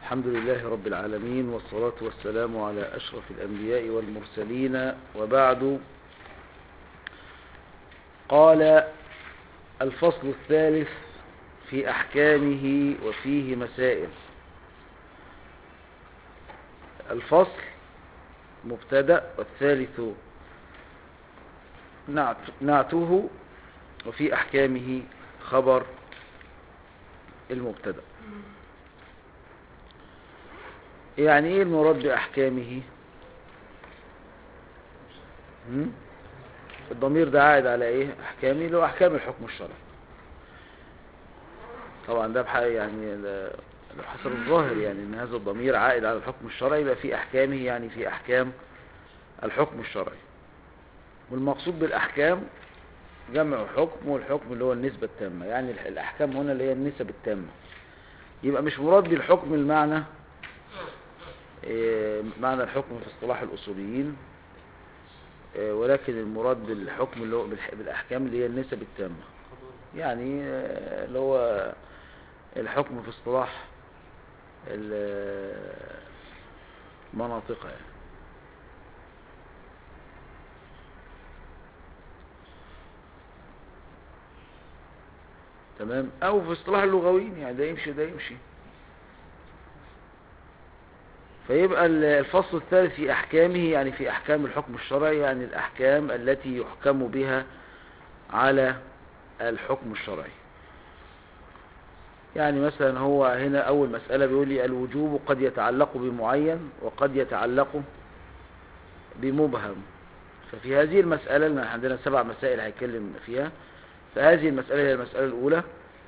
الحمد لله رب العالمين والصلاة والسلام على أشرف الأنبياء والمرسلين وبعد قال الفصل الثالث في أحكامه وفيه مسائل الفصل مبتدأ والثالث نعت نعته وفي أحكامه خبر المبتدأ يعني ايه المراد بأحكامه هم؟ الضمير ده عائد على ايه احكامه اللي هو احكام الحكم الشرعي طبعا ده بحق يعني لو حسب الظاهر يعني ان هذا الضمير عائد على الحكم الشرعي يبقى في احكامه يعني في احكام الحكم الشرعي والمقصود بالاحكام جمع حكم والحكم اللي هو النسبة التامة يعني الاحكام هنا اللي هي النسب التامة يبقى مش مراد بالحكم المعنى معنى الحكم في اصطلاح الأصوليين ولكن المراد بالحكم اللي هو بالأحكام اللي هي النسب التامة يعني اللي هو الحكم في اصطلاح المناطق يعني تمام او في اصطلاح اللغويين يعني ده يمشي ده يمشي فيبقى الفصل الثالث في أحكامه يعني في أحكام الحكم الشرعي يعني الأحكام التي يحكم بها على الحكم الشرعي يعني مثلا هو هنا أول مسألة بيقول لي الوجوب قد يتعلق بمعين وقد يتعلق بمبهم ففي هذه المسألة لأن عندنا سبع مسائل هيتكلم فيها فهذه المسألة هي المسألة الأولى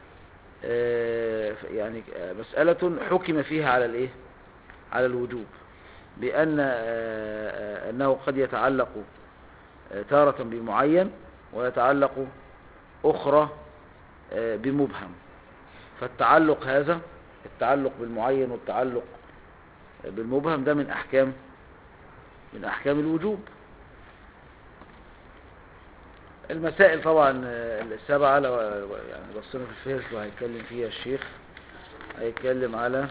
يعني مسألة حكم فيها على الإيه على الوجوب بأن أنه قد يتعلق تارة بمعين ويتعلق أخرى بمبهم فالتعلق هذا التعلق بالمعين والتعلق بالمبهم ده من أحكام من أحكام الوجوب المسائل طبعا السبعة لو يعني بصينا في الفهرس وهيتكلم فيها الشيخ هيتكلم على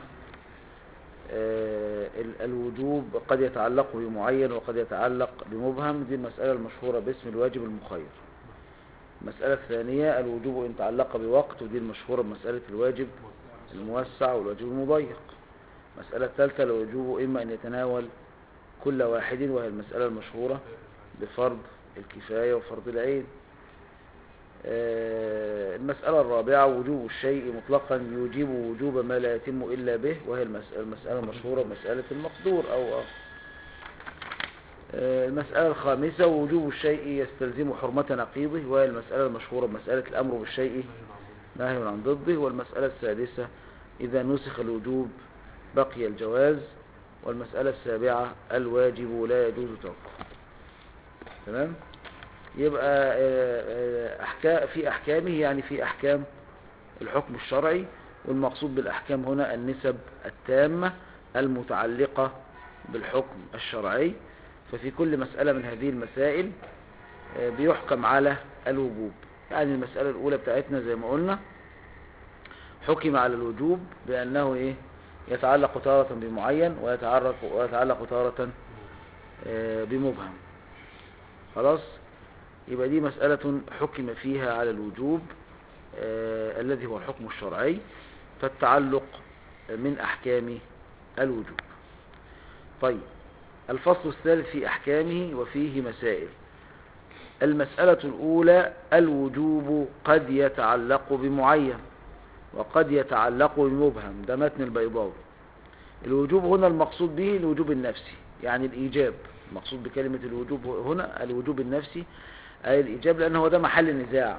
الوجوب قد يتعلق بمعين وقد يتعلق بمبهم دي المسألة المشهورة باسم الواجب المخير المسألة الثانية الوجوب إن تعلق بوقت ودي المشهورة بمسألة الواجب الموسع والواجب المضيق المسألة الثالثة الوجوب إما أن يتناول كل واحد وهي المسألة المشهورة بفرض الكفاية وفرض العين المسألة الرابعة وجوب الشيء مطلقا يجيب وجوب ما لا يتم إلا به وهي المسألة المشهورة مسألة المقدور أو المسألة الخامسة وجوب الشيء يستلزم حرمة نقيضه وهي المسألة المشهورة مسألة الأمر بالشيء نهي عن ضده والمسألة السادسة إذا نسخ الوجوب بقي الجواز والمسألة السابعة الواجب لا يجوز تركه تمام؟ يبقى أحكام في أحكامه يعني في أحكام الحكم الشرعي والمقصود بالأحكام هنا النسب التامة المتعلقة بالحكم الشرعي ففي كل مسألة من هذه المسائل بيحكم على الوجوب يعني المسألة الأولى بتاعتنا زي ما قلنا حكم على الوجوب بأنه إيه يتعلق تارة بمعين ويتعلق, ويتعلق تارة بمبهم خلاص يبقى دي مسألة حكم فيها على الوجوب آه الذي هو الحكم الشرعي فالتعلق من أحكام الوجوب طيب الفصل الثالث في أحكامه وفيه مسائل المسألة الأولى الوجوب قد يتعلق بمعين وقد يتعلق بمبهم ده متن البيضاوي الوجوب هنا المقصود به الوجوب النفسي يعني الإيجاب المقصود بكلمة الوجوب هنا الوجوب النفسي أي الإيجاب لأن هو ده محل نزاع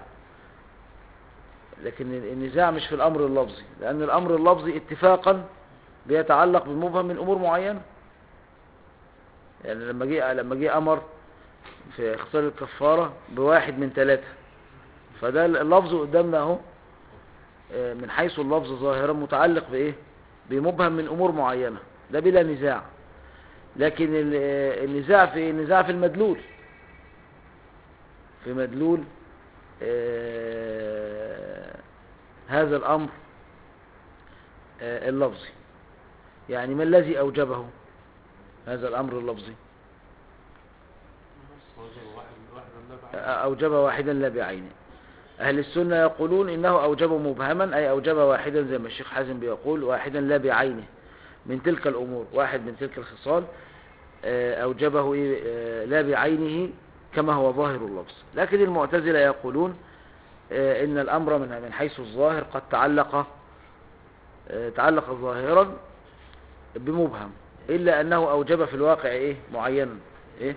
لكن النزاع مش في الأمر اللفظي لأن الأمر اللفظي اتفاقا بيتعلق بالمبهم من أمور معينة يعني لما جه لما جه أمر في اختصار الكفارة بواحد من ثلاثة فده اللفظ قدامنا اهو من حيث اللفظ ظاهرا متعلق بإيه بمبهم من أمور معينة ده بلا نزاع لكن النزاع في النزاع في المدلول في مدلول آه هذا الأمر آه اللفظي يعني ما الذي أوجبه هذا الأمر اللفظي وجب واحد واحد لا بعد أوجب واحدا لا بعينه أهل السنة يقولون إنه أوجب مبهما أي أوجب واحدا زي ما الشيخ حازم بيقول واحدا لا بعينه من تلك الأمور واحد من تلك الخصال آه، أوجبه إيه؟ آه، لا بعينه كما هو ظاهر اللفظ لكن المعتزلة يقولون آه، إن الأمر من من حيث الظاهر قد تعلق آه، تعلق ظاهرا بمبهم إلا أنه أوجب في الواقع إيه معينا إيه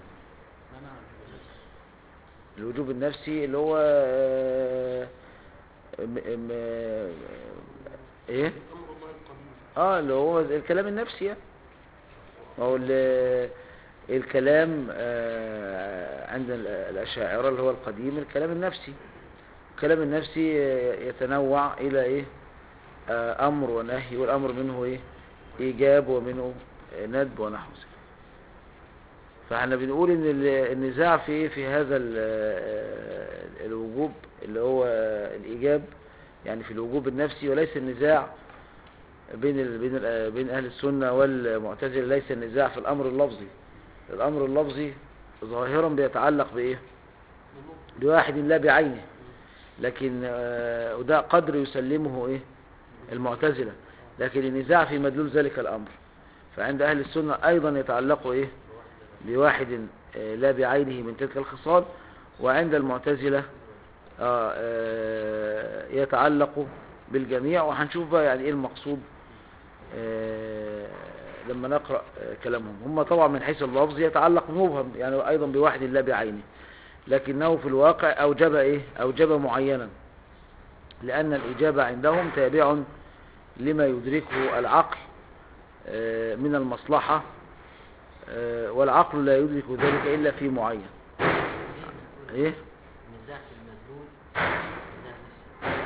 الوجوب النفسي اللي هو آه، م- م- ايه امر الله القديم اه اللي هو الكلام النفسي يعني ما هو ال- الكلام آه، عند ال- الأشاعرة اللي هو القديم الكلام النفسي الكلام النفسي آه، يتنوع إلى إيه آه، أمر ونهي والأمر منه إيه إيجاب ومنه آه، ندب ونحو ذلك فاحنا بنقول ان ال- النزاع في ايه في هذا ال- آه، الوجوب اللي هو آه، الايجاب يعني في الوجوب النفسي وليس النزاع بين ال بين ال بين اهل السنه والمعتزله ليس النزاع في الامر اللفظي الامر اللفظي ظاهرا بيتعلق بايه بواحد لا بعينه لكن آه، وده قدر يسلمه ايه المعتزله لكن النزاع في مدلول ذلك الامر فعند اهل السنه ايضا يتعلق ايه بواحد آه، لا بعينه من تلك الخصال وعند المعتزلة آه، آه، يتعلق بالجميع وهنشوف بقى يعني ايه المقصود آه، لما نقرأ آه، كلامهم هم طبعا من حيث اللفظ يتعلق مبهم يعني ايضا بواحد لا بعينه لكنه في الواقع اوجب ايه اوجب معينا لان الاجابة عندهم تابع لما يدركه العقل آه، من المصلحة آه، والعقل لا يدرك ذلك إلا في معين إيه؟ نزاع في المدلول نزاع نفسي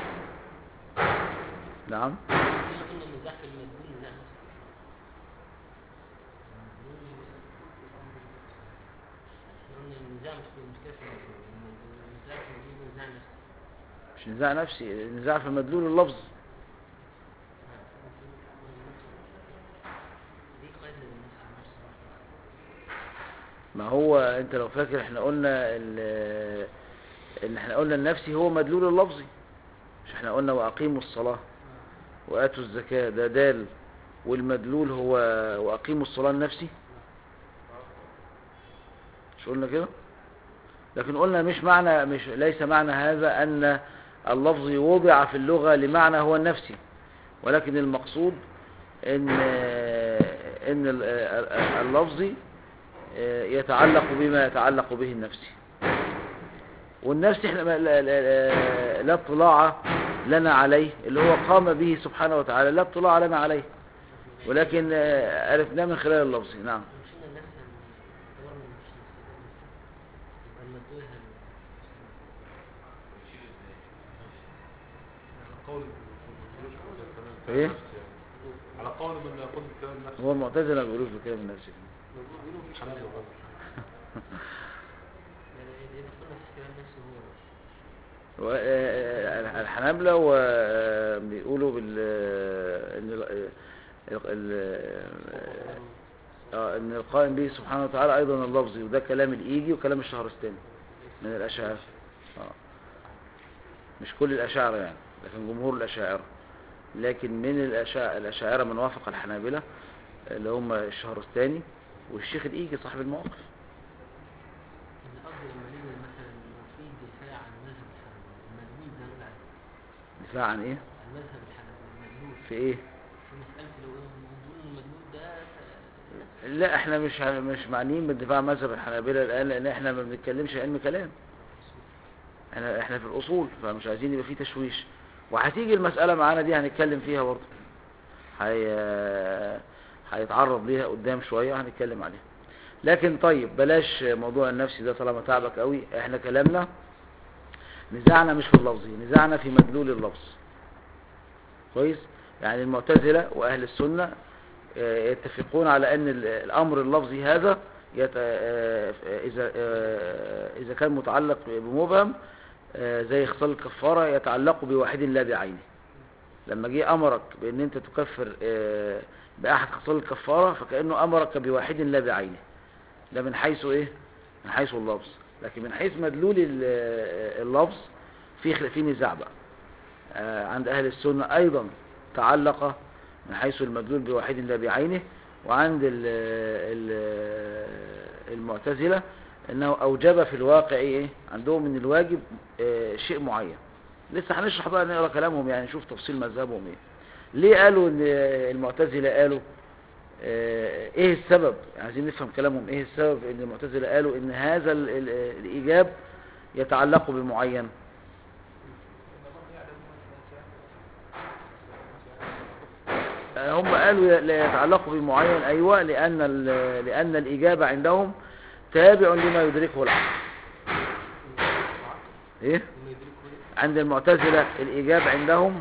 نعم احنا قلنا النزاع في المدلول نزاع نفسي احنا قلنا النزاع مش المشكلة في المدلول النزاع في المدلول نزاع نفسي مش نزاع نفسي نزاع في مدلول اللفظ دي قاعدة للنفس نفس ما هو انت لو فاكر احنا قلنا ال- ان احنا قلنا النفسي هو مدلول اللفظي مش احنا قلنا واقيموا الصلاة واتوا الزكاة ده دال والمدلول هو واقيموا الصلاة النفسي مش قلنا كده لكن قلنا مش معنى مش ليس معنى هذا ان اللفظ وضع في اللغة لمعنى هو النفسي ولكن المقصود ان ان ال- اللفظي يتعلق بما يتعلق به النفسي والنفس احنا ما- لا, لا, لا اطلاع لنا عليه اللي هو قام به سبحانه وتعالى لا اطلاع لنا عليه ولكن آه، عرفناه من خلال اللفظ نعم مشينا النفس دورنا مش نفس يبقى المدلول هل على قول من يقولوش بالكلام ايه نفسي يعني. على قول من يقول بالكلام نفسي هو المعتزله ما بيقولوش بكلام النفس بيقولوا مفيش حنابلة كلام برضه. يعني إذا قلنا مفيش كلام نفسي هو و- آه، الحنابلة وبيقولوا بال ان ال- ال- آه، ان القائم به سبحانه وتعالى ايضا اللفظي وده كلام الايجي وكلام الشهرستاني من الاشاعره آه. مش كل الاشاعره يعني لكن جمهور الاشاعره لكن من الأشاع- الاشاعره من وافق الحنابلة اللي هم الشهرستاني والشيخ الايجي صاحب الموقف إن قصدي لما نيجي مثلا لو في دفاع عن مذهب الحنابلة المدلول ده نقول عليه دفاع عن ايه المذهب الحنابلة المدلول في ايه في مسألة لو نقول المدلول ده نفس لا احنا مش مش معنيين بالدفاع عن مذهب الحنابلة الان لان احنا ما بنتكلمش علم كلام احنا احنا في الاصول فمش عايزين يبقى فيه تشويش وهتيجي المسألة معانا دي هنتكلم فيها برضه هي هيتعرض ليها قدام شوية وهنتكلم عليها لكن طيب بلاش موضوع النفسي ده طالما تعبك قوي احنا كلامنا نزاعنا مش في اللفظي نزاعنا في مدلول اللفظ كويس يعني المعتزلة واهل السنة آه، يتفقون على ان ال- الامر اللفظي هذا يت... آه، اذا آه، اذا كان متعلق بمبهم آه، زي خصال الكفارة يتعلق بواحد لا بعينه لما جه امرك بان انت تكفر آه، بأحد خصال الكفارة فكأنه أمرك بواحد لا بعينه ده من حيث إيه من حيث اللفظ لكن من حيث مدلول ال- اللفظ في خل- في نزاع بقى آه، عند أهل السنة أيضا تعلق من حيث المدلول بواحد لا بعينه وعند ال ال المعتزلة أنه أوجب في الواقع إيه عندهم من الواجب آه، شيء معين لسه هنشرح بقى نقرا كلامهم يعني نشوف تفصيل مذهبهم ايه ليه قالوا ان المعتزله قالوا آه، ايه السبب عايزين نفهم كلامهم ايه السبب ان المعتزله قالوا ان هذا ال- ال- الايجاب يتعلق بمعين آه، هم قالوا لا يتعلق بمعين ايوه لان ال- لان الاجابه عندهم تابع لما يدركه العقل ايه وما يدركوا إيه؟ عند المعتزلة الإجابة عندهم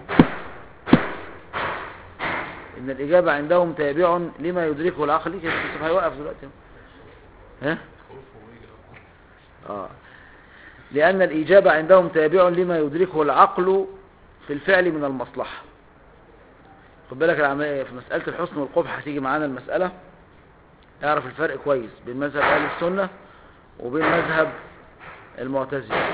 إن الإجابة عندهم تابع لما يدركه العقل كده بس هيوقف دلوقتي ها خوفه ويجي آه لأن الإجابة عندهم تابع لما يدركه العقل في الفعل من المصلحة خد بالك العملية في مسألة الحسن والقبح هتيجي معانا المسألة اعرف الفرق كويس بين مذهب أهل السنة وبين مذهب المعتزلة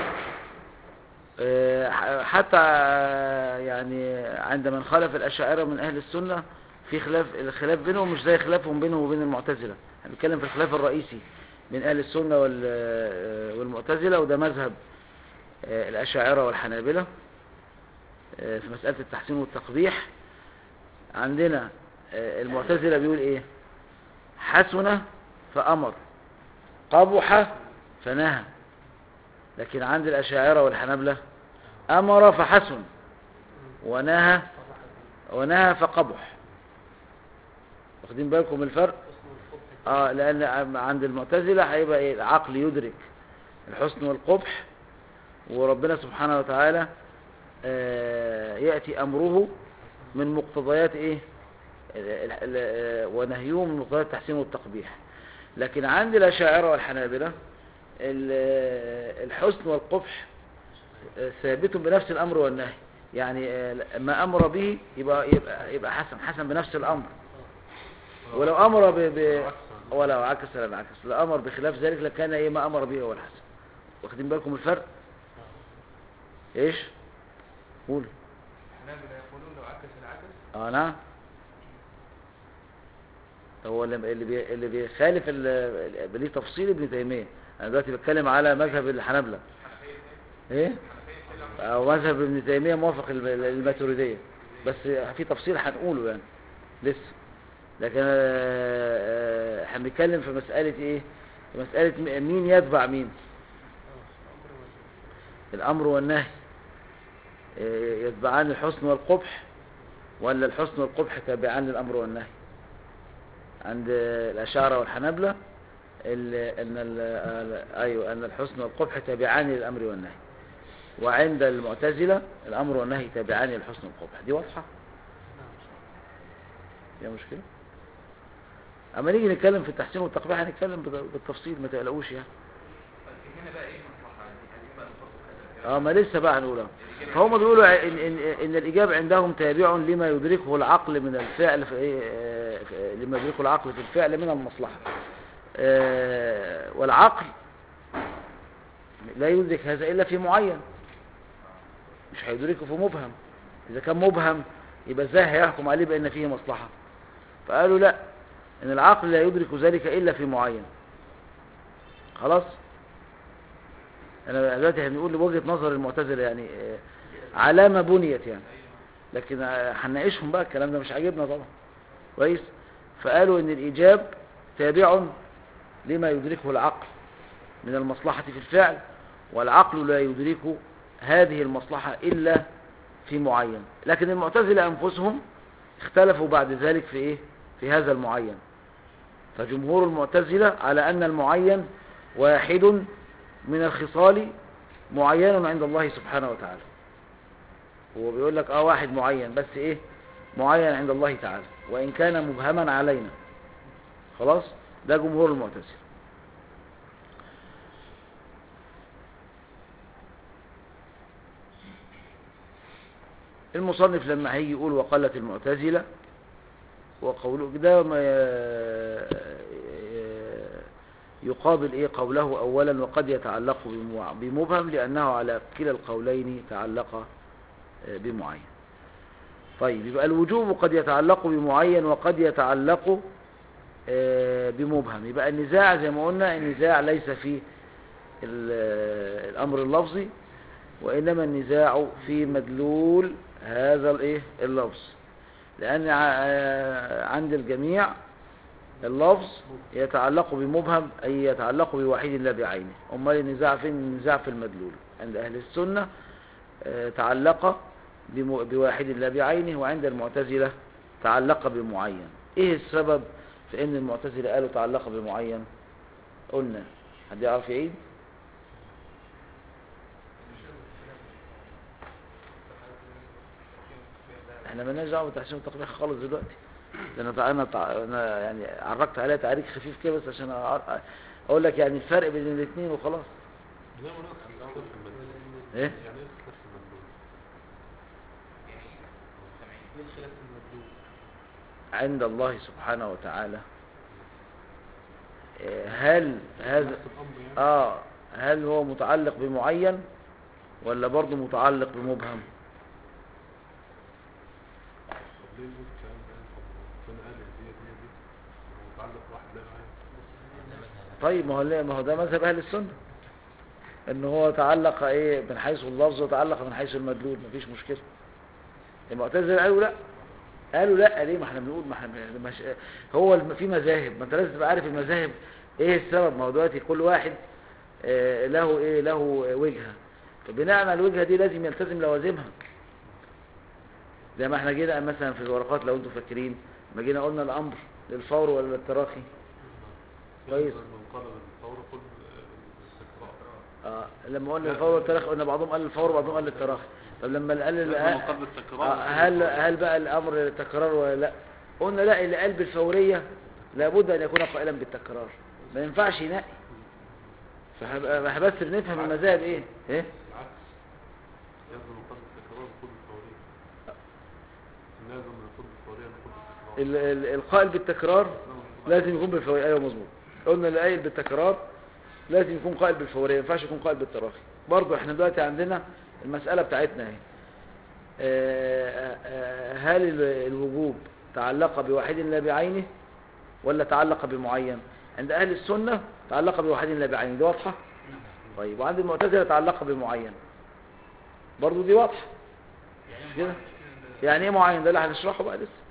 آه، حتى آه، يعني عند من خالف الأشاعرة من أهل السنة في خلاف الخلاف بينهم مش زي خلافهم بينهم وبين المعتزلة احنا بنتكلم في الخلاف الرئيسي بين أهل السنة وال- آه، والمعتزلة وده مذهب آه، الأشاعرة والحنابلة آه، في مسألة التحسين والتقبيح عندنا آه، المعتزلة بيقول ايه حسن فأمر قبح فنهى لكن عند الأشاعرة والحنابلة أمر فحسن ونهى ونهى فقبح واخدين بالكم من الفرق حسن والقبح اه لأن عند المعتزلة هيبقى إيه العقل يدرك الحسن والقبح وربنا سبحانه وتعالى آه، يأتي أمره من مقتضيات إيه ال- ال- ال- ونهيه من مقتضيات التحسين والتقبيح لكن عند الأشاعرة والحنابلة ال- الحسن والقبح آه، ثابت بنفس الأمر والنهي يعني آه، ما أمر به يبقى يبقى يبقى حسن حسن بنفس الأمر ولو أمر ب... ب... ولو عكس لم عكس لو أمر بخلاف ذلك لكان إيه ما أمر به هو الحسن واخدين بالكم الفرق إيش قول الحنابلة يقولون لو عكس العكس اه نعم هو اللي اللي بي... اللي بيخالف ال... ليه تفصيل ابن تيمية انا دلوقتي بتكلم على مذهب الحنابلة ايه او مذهب ابن تيمية موافق الم- الماتريدية بس في تفصيل هنقوله يعني لسه لكن آه، آه، احنا بنتكلم في مسألة ايه في مسألة م- مين يتبع مين الامر والنهي إيه، يتبعان الحسن والقبح ولا الحسن والقبح تابعان للامر والنهي عند الاشاعره والحنابلة ال- ان ال- ال- ايوه ان الحسن والقبح تابعان للامر والنهي وعند المعتزله الامر والنهي تابعان للحسن والقبح دي واضحه فيها مشكله اما نيجي نتكلم في التحسين والتقبيح هنتكلم بت- بالتفصيل ما تقلقوش يعني بس هنا بقى ايه المصلحة دي عايزين بقى نفصل هذا الكلام اه ما لسه بقى هنقولها فهم بيقولوا ان, إن, إن الإجابة عندهم تابع لما يدركه العقل من الفعل في إيه، آه، في- لما يدركه العقل في الفعل من المصلحة آه، والعقل لا يدرك هذا إلا في معين مش هيدركه في مبهم إذا كان مبهم يبقى ازاي هيحكم عليه بأن فيه مصلحة فقالوا لا إن العقل لا يدرك ذلك إلا في معين خلاص انا دلوقتي هنقول بوجهة نظر المعتزلة يعني آه، على ما بنيت يعني لكن آه، هنناقشهم بقى الكلام ده مش عاجبنا طبعا كويس فقالوا ان الايجاب تابع لما يدركه العقل من المصلحة في الفعل والعقل لا يدرك هذه المصلحة الا في معين لكن المعتزلة انفسهم اختلفوا بعد ذلك في ايه في هذا المعين فجمهور المعتزلة على ان المعين واحد من الخصال معين عند الله سبحانه وتعالى هو بيقول لك اه واحد معين بس ايه معين عند الله تعالى وان كان مبهما علينا خلاص ده جمهور المعتزله المصنف لما هيجي يقول وقالت المعتزله وقوله ده ما ي- يقابل ايه قوله اولا وقد يتعلق بمع- بمبهم لانه على كلا القولين تعلق آه، بمعين طيب يبقى الوجوب قد يتعلق بمعين وقد يتعلق آه، بمبهم يبقى النزاع زي ما قلنا النزاع ليس في ال- الامر اللفظي وانما النزاع في مدلول هذا الايه اللفظ لان ع- عند الجميع اللفظ يتعلق بمبهم اي يتعلق بواحد لا بعينه امال النزاع فين النزاع في المدلول عند اهل السنه آه، تعلق بم- بواحد لا بعينه وعند المعتزله تعلق بمعين ايه السبب في ان المعتزله قالوا تعلق بمعين قلنا حد يعرف يعيد احنا مالناش دعوه بالتحسين والتقبيح خالص دلوقتي ده انا تع- انا تع- انا يعني عرجت عليها تعريج خفيف كده بس عشان أع- اقول لك يعني الفرق بين الاثنين وخلاص لا ما نقصد اختلاف في المدلول ايه يعني ايه اختلاف في المدلول ايه الخلاف في المدلول عند الله سبحانه وتعالى آه، هل هذا نفس الامر يعني اه هل هو متعلق بمعين ولا برضه متعلق بمبهم طب ليه يقول الكلام ده طب ربنا قال ان دي دي دي متعلق بواحد لا بعين طيب ما هو ليه- ما هو ده مذهب اهل السنه ان هو تعلق ايه من حيث اللفظ وتعلق من حيث المدلول مفيش مشكله المعتزله قالوا لا قالوا لا ليه ما احنا بنقول ما احنا بن- مش هو الم- في مذاهب ما انت لازم تبقى عارف المذاهب ايه السبب ما هو دلوقتي كل واحد آه، له ايه له وجهه فبناء على الوجهه دي لازم يلتزم لوازمها زي ما احنا جينا مثلا في الورقات لو انتم فاكرين ما جينا قلنا الامر للفور ولا للتراخي كويس. من قال الثورة كل الاستقرار آه لما قلنا الفور والتراخي قلنا بعضهم قال الفور وبعضهم قال التراخي طب لما قال ال- لازم من قبل التكرار آه هل هل بقى الامر تكرار ولا لا قلنا لا اللي قال بالفوريه لابد ان يكون قائلا بالتكرار ما ينفعش ينقي فهبقى بس بنفهم المذاهب ايه ايه العكس لازم من قبل التكرار نقول الفورية لازم نقول الفورية نقول التكرار ال- ال- القائل بالتكرار لازم يكون بالفوريه ايوه مظبوط قلنا اللي قايل بالتكرار لازم يكون قائل بالفوريه ما ينفعش يكون قائل بالتراخي برضه احنا دلوقتي عندنا المساله بتاعتنا اهي آه، آه، هل ال- الوجوب تعلق بواحد لا بعينه ولا تعلق بمعين عند اهل السنه تعلق بواحد لا بعينه دي واضحه طيب وعند المعتزله تعلق بمعين برضه دي واضحه مش كده يعني ايه معين ده اللي هنشرحه بقى لسه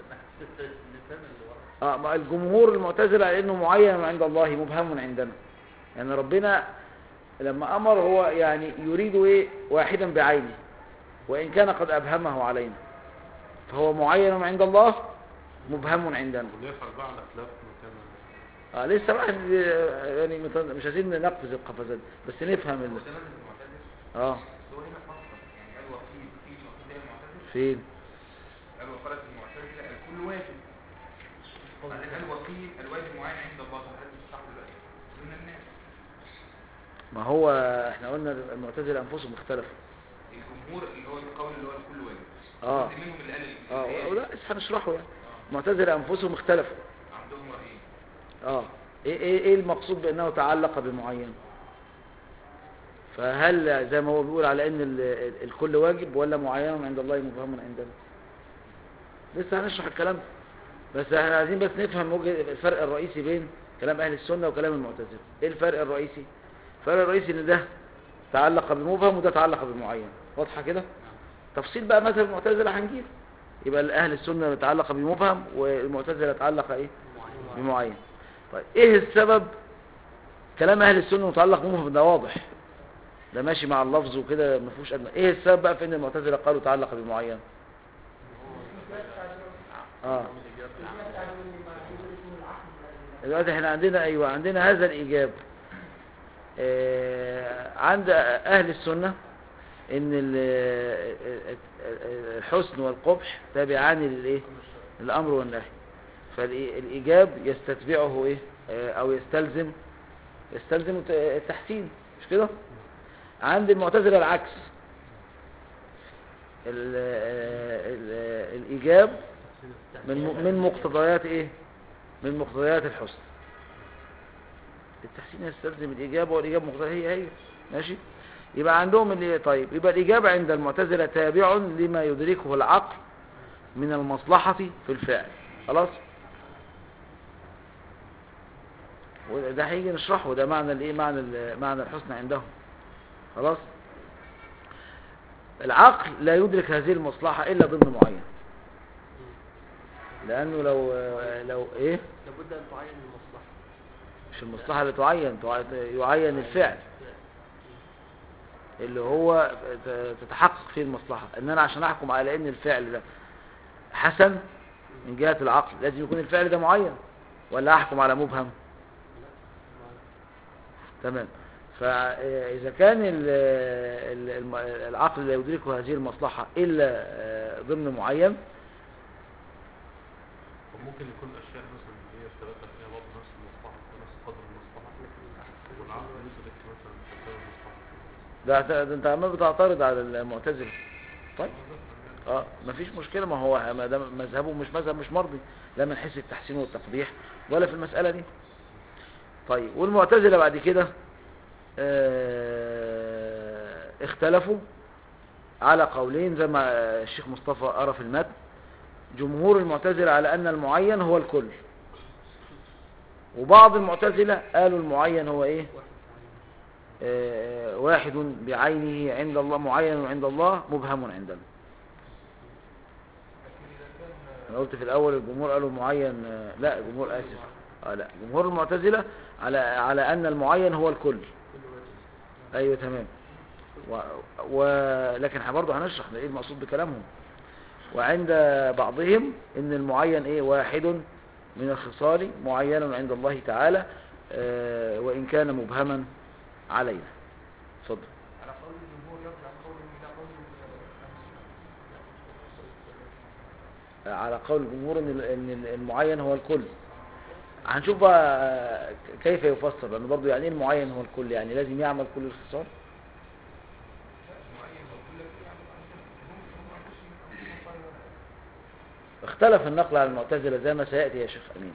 اه ما الجمهور المعتزله على انه معين عند الله مبهم عندنا يعني ربنا لما امر هو يعني يريد ايه واحدا بعينه وان كان قد ابهمه علينا فهو معين عند الله مبهم عندنا ونفعل بقى على خلاف مكان اه لسه بقى يعني مت- مش عايزين نقفز القفزات بس نفهم ال... هو ده مذهب المعتزله اه بس هو هنا فصل يعني قال وقيل في وقيل ده المعتزله فين قال وقالت المعتزله الكل واجب بعدين قال وقيل الواجب معين عند الله طب هل صح دلوقتي من الناس ما هو احنا قلنا المعتزله انفسهم اختلفوا الجمهور اللي هو القول اللي هو الكل واجب اه جزء منهم اللي قال ال- اه اللي هي لا لسه هنشرحه يعني المعتزله انفسهم اختلفوا عندهم رايين اه ايه ايه ايه المقصود بانه تعلق بمعين فهل زي ما هو بيقول على ان ال- ال- الكل واجب ولا معين عند الله مبهم عندنا لسه هنشرح الكلام ده بس احنا عايزين بس نفهم وجه الفرق الرئيسي بين كلام اهل السنه وكلام المعتزله ايه الفرق الرئيسي الفرق الرئيسي ان ده تعلق بمبهم وده تعلق بمعين واضحه كده تفصيل بقى مذهب المعتزله هنجيب يبقى اهل السنه تعلق بمبهم والمعتزله تعلق ايه بمعين طيب ايه السبب كلام اهل السنه متعلق بمبهم ده واضح ده ماشي مع اللفظ وكده ما فيهوش ادنى ايه السبب بقى في ان المعتزله قالوا تعلق بمعين اه دلوقتي احنا عندنا ايوه عندنا هذا الايجاب آه عند اهل السنه ان ال- الحسن والقبح تابعان للايه الامر والنهي فالايجاب يستتبعه ايه آه، او يستلزم يستلزم الت- التحسين مش كده عند المعتزله العكس ال- ال- الايجاب من م- من مقتضيات ايه من مقتضيات الحسن التحسين يستلزم الإجابة والإجابة مقتضى هي هي ماشي يبقى عندهم اللي طيب يبقى الإجابة عند المعتزلة تابع لما يدركه العقل من المصلحة في الفعل خلاص وده هيجي نشرحه ده معنى الايه معنى ال- معنى الحسن عندهم خلاص العقل لا يدرك هذه المصلحة إلا ضمن معين لأنه لو لو إيه لابد ان تعين المصلحه مش المصلحة اللي تعين تع- يعين الفعل اللي هو ت- تتحقق فيه المصلحة ان انا عشان احكم على ان الفعل ده حسن من جهة العقل لازم يكون الفعل ده معين ولا احكم على مبهم تمام فاذا كان ال- ال- الم- العقل لا يدركه هذه المصلحة الا آه، ضمن معين وممكن يكون الاشياء مثلا اللي هي الثلاثه فيها برضه نفس المصلحه ونفس قدر المصلحه والعقل يدرك مثلا قدر المصلحه ده ده انت عمال بتعترض على المعتزلة طيب اه مفيش مشكلة ما هو ما دام مذهبه مش مذهب مش مرضي لا من حيث التحسين والتقبيح ولا في المسألة دي طيب والمعتزلة بعد كده آه اختلفوا على قولين زي ما الشيخ مصطفى قرا في المتن جمهور المعتزلة على أن المعين هو الكل وبعض المعتزلة قالوا المعين هو ايه آه، واحد بعينه عند الله معين عند الله مبهم عندنا انا قلت في الاول الجمهور قالوا معين آه، لا جمهور اسف آه لا جمهور المعتزلة على على ان المعين هو الكل ايوه تمام و... و... لكن احنا برضه هنشرح ايه المقصود بكلامهم وعند بعضهم ان المعين ايه واحد من الخصال معين عند الله تعالى آه، وان كان مبهما علينا اتفضل على قول الجمهور يرجع قولهم الى قول على قول الجمهور ان ال- ان المعين هو الكل هنشوف بقى كيف يفسر لانه برضه يعني ايه المعين هو الكل يعني لازم يعمل كل الخصال اختلف النقل على المعتزلة زي ما سيأتي يا شيخ أمين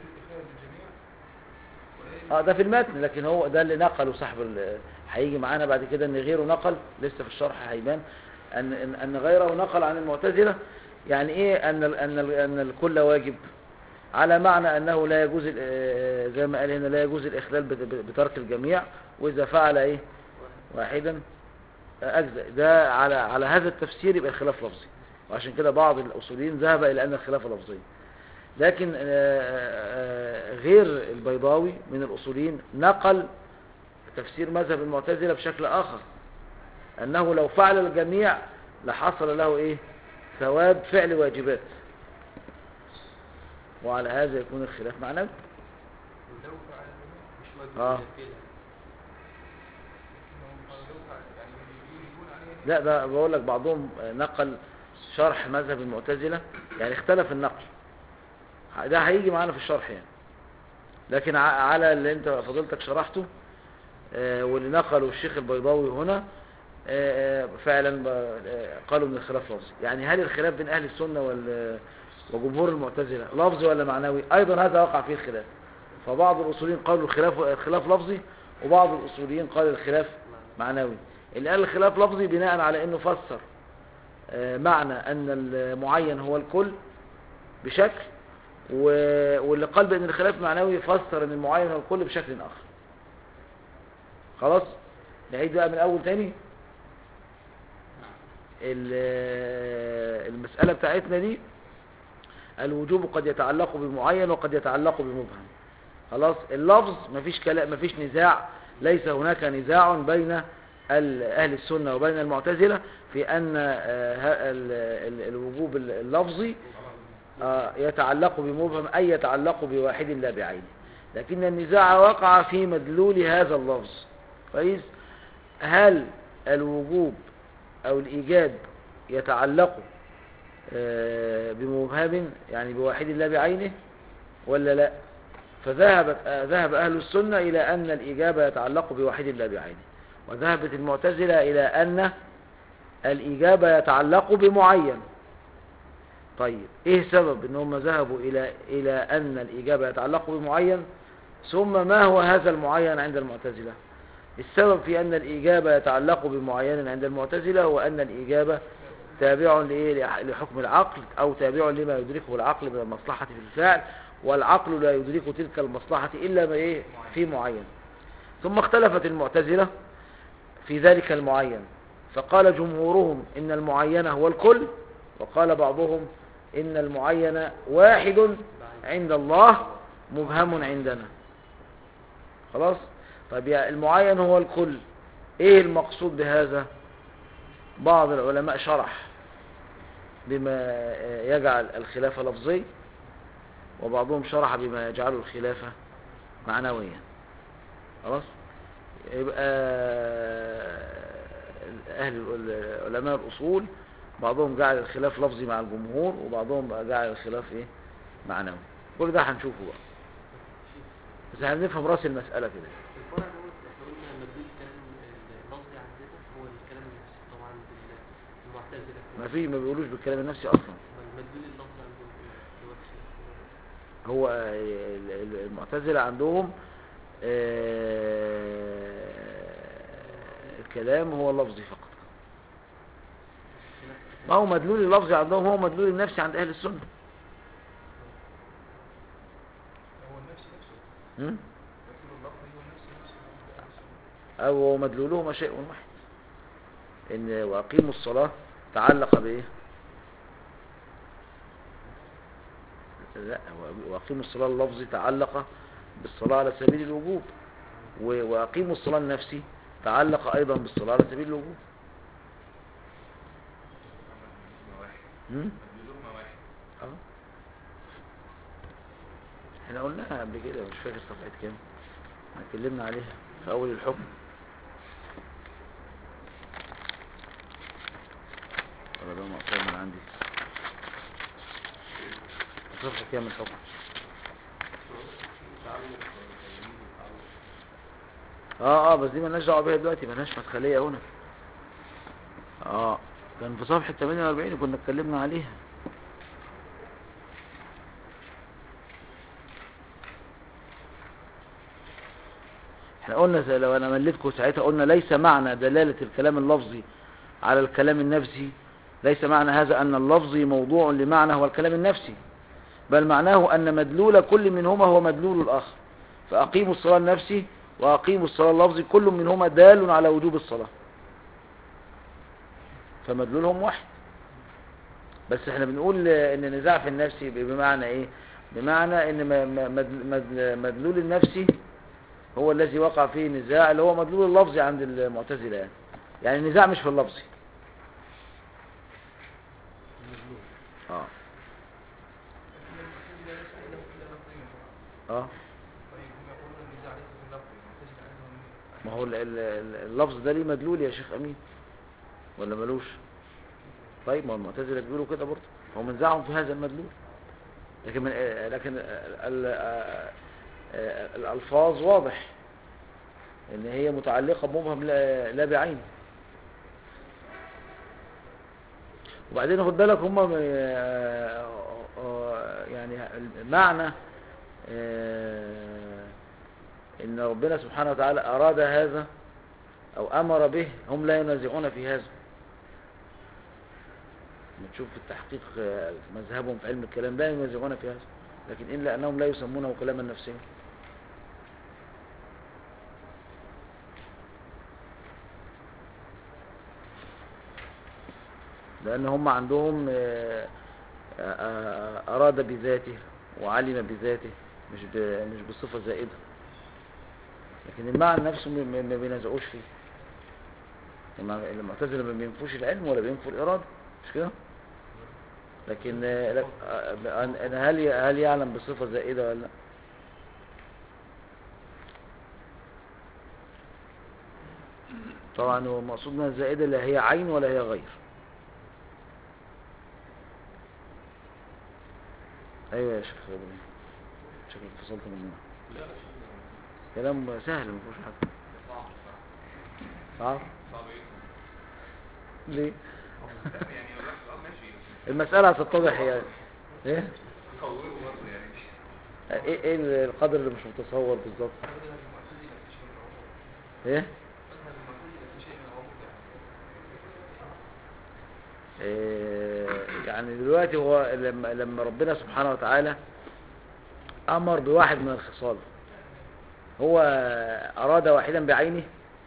اه ده في المتن لكن هو ده اللي نقله صاحب ال- هيجي معانا بعد كده ان غيره نقل لسه في الشرح هيبان ان ان, أن غيره نقل عن المعتزلة يعني ايه ان ال- ان ال- ان الكل واجب على معنى انه لا يجوز ال- آه، زي ما قال هنا لا يجوز الاخلال بت- ب- بترك الجميع واذا فعل ايه واحدا آه، اجزاء ده على على هذا التفسير يبقى الخلاف لفظي وعشان كده بعض الاصوليين ذهب الى ان الخلاف لفظي لكن آه، آه، غير البيضاوي من الأصوليين نقل تفسير مذهب المعتزلة بشكل آخر أنه لو فعل الجميع لحصل له إيه ثواب فعل واجبات وعلى هذا يكون الخلاف معنوي ولو فعل مش واجب آه. كده لا ده بقول لك بعضهم نقل شرح مذهب المعتزلة يعني اختلف النقل ده هيجي معانا في الشرح يعني لكن ع- على اللي انت فضلتك شرحته آه، واللي نقله الشيخ البيضاوي هنا آه، آه، فعلا ب- آه، قالوا من الخلاف لفظي يعني هل الخلاف بين اهل السنة وال- وجمهور المعتزلة لفظي ولا معنوي ايضا هذا وقع فيه الخلاف فبعض الاصوليين قالوا الخلاف الخلاف لفظي وبعض الاصوليين قال الخلاف معنوي اللي قال الخلاف لفظي بناء على انه فسر آه، معنى ان المعين هو الكل بشكل و- واللي قال بان الخلاف معنوي فسر ان المعين هو الكل بشكل اخر خلاص نعيد بقى من الاول تاني ال- المسألة بتاعتنا دي الوجوب قد يتعلق بمعين وقد يتعلق بمبهم خلاص اللفظ مفيش كلام مفيش نزاع ليس هناك نزاع بين ال- اهل السنة وبين المعتزلة في ان آه، ه- ال- ال- الوجوب اللفظي آه، يتعلق بمبهم أي يتعلق بواحد لا بعينه لكن النزاع وقع في مدلول هذا اللفظ كويس هل الوجوب أو الإيجاب يتعلق آه، بمبهم يعني بواحد لا بعينه ولا لا فذهبت آه، ذهب أهل السنة إلى أن الإجابة يتعلق بواحد لا بعينه وذهبت المعتزلة إلى أن الإجابة يتعلق بمعين طيب ايه سبب ان هم ذهبوا الى الى ان الاجابه يتعلق بمعين ثم ما هو هذا المعين عند المعتزله السبب في ان الاجابه يتعلق بمعين عند المعتزله هو ان الاجابه تابع لايه لح- لحكم العقل او تابع لما يدركه العقل من المصلحه في الفعل والعقل لا يدرك تلك المصلحه الا ما ايه في معين ثم اختلفت المعتزله في ذلك المعين فقال جمهورهم ان المعين هو الكل وقال بعضهم ان المعين واحد عند الله مبهم عندنا خلاص طيب يا المعين هو الكل ايه المقصود بهذا بعض العلماء شرح بما يجعل الخلافة لفظي وبعضهم شرح بما يجعل الخلافة معنويا خلاص يبقى أهل علماء الأصول بعضهم جعل الخلاف لفظي مع الجمهور وبعضهم بقى جعل الخلاف ايه معنوي كل ده هنشوفه بقى بس هنفهم راس المسألة كده الفرع دوت احنا قلنا مدلول الكلام اللفظي عندنا هو الكلام النفسي طبعا بال- المعتزلة ما في ما بيقولوش بالكلام النفسي اصلا المدلول اللفظي عندهم ايه؟ اللي هو الخلاف هو ال- ال- المعتزلة عندهم آه، الكلام هو لفظي فقط ما هو مدلول اللفظي عندهم هو مدلول النفسي عند اهل السنة هو النفس نفسه م? يقول اللفظ هو النفس نفسه او مدلولهما شيء واحد ان واقيموا الصلاة تعلق بايه لا هو واقيموا الصلاة اللفظي تعلق بالصلاة على سبيل الوجوب و- واقيموا الصلاة النفسي تعلق ايضا بالصلاة على سبيل الوجوب مدلولهما واحد م? مدلولهما واحد اه احنا قلناها قبل كده مش فاكر صفحة كام احنا اتكلمنا عليها في اول الحكم ولا ده مقطوع من عندي صفحة كام الحكم اه اه بس دي مالناش دعوه بيها دلوقتي مالناش مدخليه هنا اه كان في صفحه 48 كنا اتكلمنا عليها احنا قلنا زي لو انا مليتكم ساعتها قلنا ليس معنى دلالة الكلام اللفظي على الكلام النفسي ليس معنى هذا ان اللفظي موضوع لمعنى هو الكلام النفسي بل معناه ان مدلول كل منهما هو مدلول الاخر فاقيموا الصلاة النفسي واقيموا الصلاة اللفظي كل منهما دال على وجوب الصلاة فمدلولهم واحد بس احنا بنقول ان النزاع في النفسي بمعنى ايه بمعنى ان م- م- مد- مد- مدلول النفسي هو الذي وقع فيه نزاع اللي هو مدلول اللفظي عند المعتزلة يعني يعني النزاع مش في اللفظي المدلول اه لا ليس له الا لفظين فقط اه طيب هم يقولون النزاع ليس في اللفظ المعتزلة عندهم ما هو ال- ال- ال- اللفظ ده ليه مدلول يا شيخ امين ولا ملوش طيب ما المعتزله بيقولوا كده برضه هو منزعهم في هذا المدلول لكن من آه، لكن آه، ال- آه، آه، الالفاظ واضح ان هي متعلقه بمبهم لا لا بعين وبعدين خد بالك هم يعني المعنى آه، ان ربنا سبحانه وتعالى اراد هذا او امر به هم لا ينازعون في هذا لما تشوف في التحقيق آه، مذهبهم في علم الكلام لا ينازعون في هذا لكن الا انهم لا يسمونه كلاما نفسيا لان هم عندهم آه، آه، آه، اراد بذاته وعلم بذاته مش ب- مش بصفه زائده لكن المعنى نفسه ما- ما ما بينازعوش فيه المع- المعتزله ما بينفوش العلم ولا بينفوا الاراده مش كده لكن آه، لك- آه، أن- أن هل ي- هل يعلم بصفه زائده ولا لا طبعا هو مقصود من الزائده لا هي عين ولا هي غير ايوه يا شيخ ابراهيم شكلك فصلت مننا لا كلام سهل ما فيهوش حاجه صعب صعب صعب صعب جدا ليه لا يعني الواحد اه ماشي المسألة هتتضح يعني ايه قوله برضه يعني ايه ايه القدر اللي مش متصور بالظبط ايه إيه، يعني دلوقتي هو لما لما ربنا سبحانه وتعالى امر بواحد من الخصال هو اراد واحدا بعينه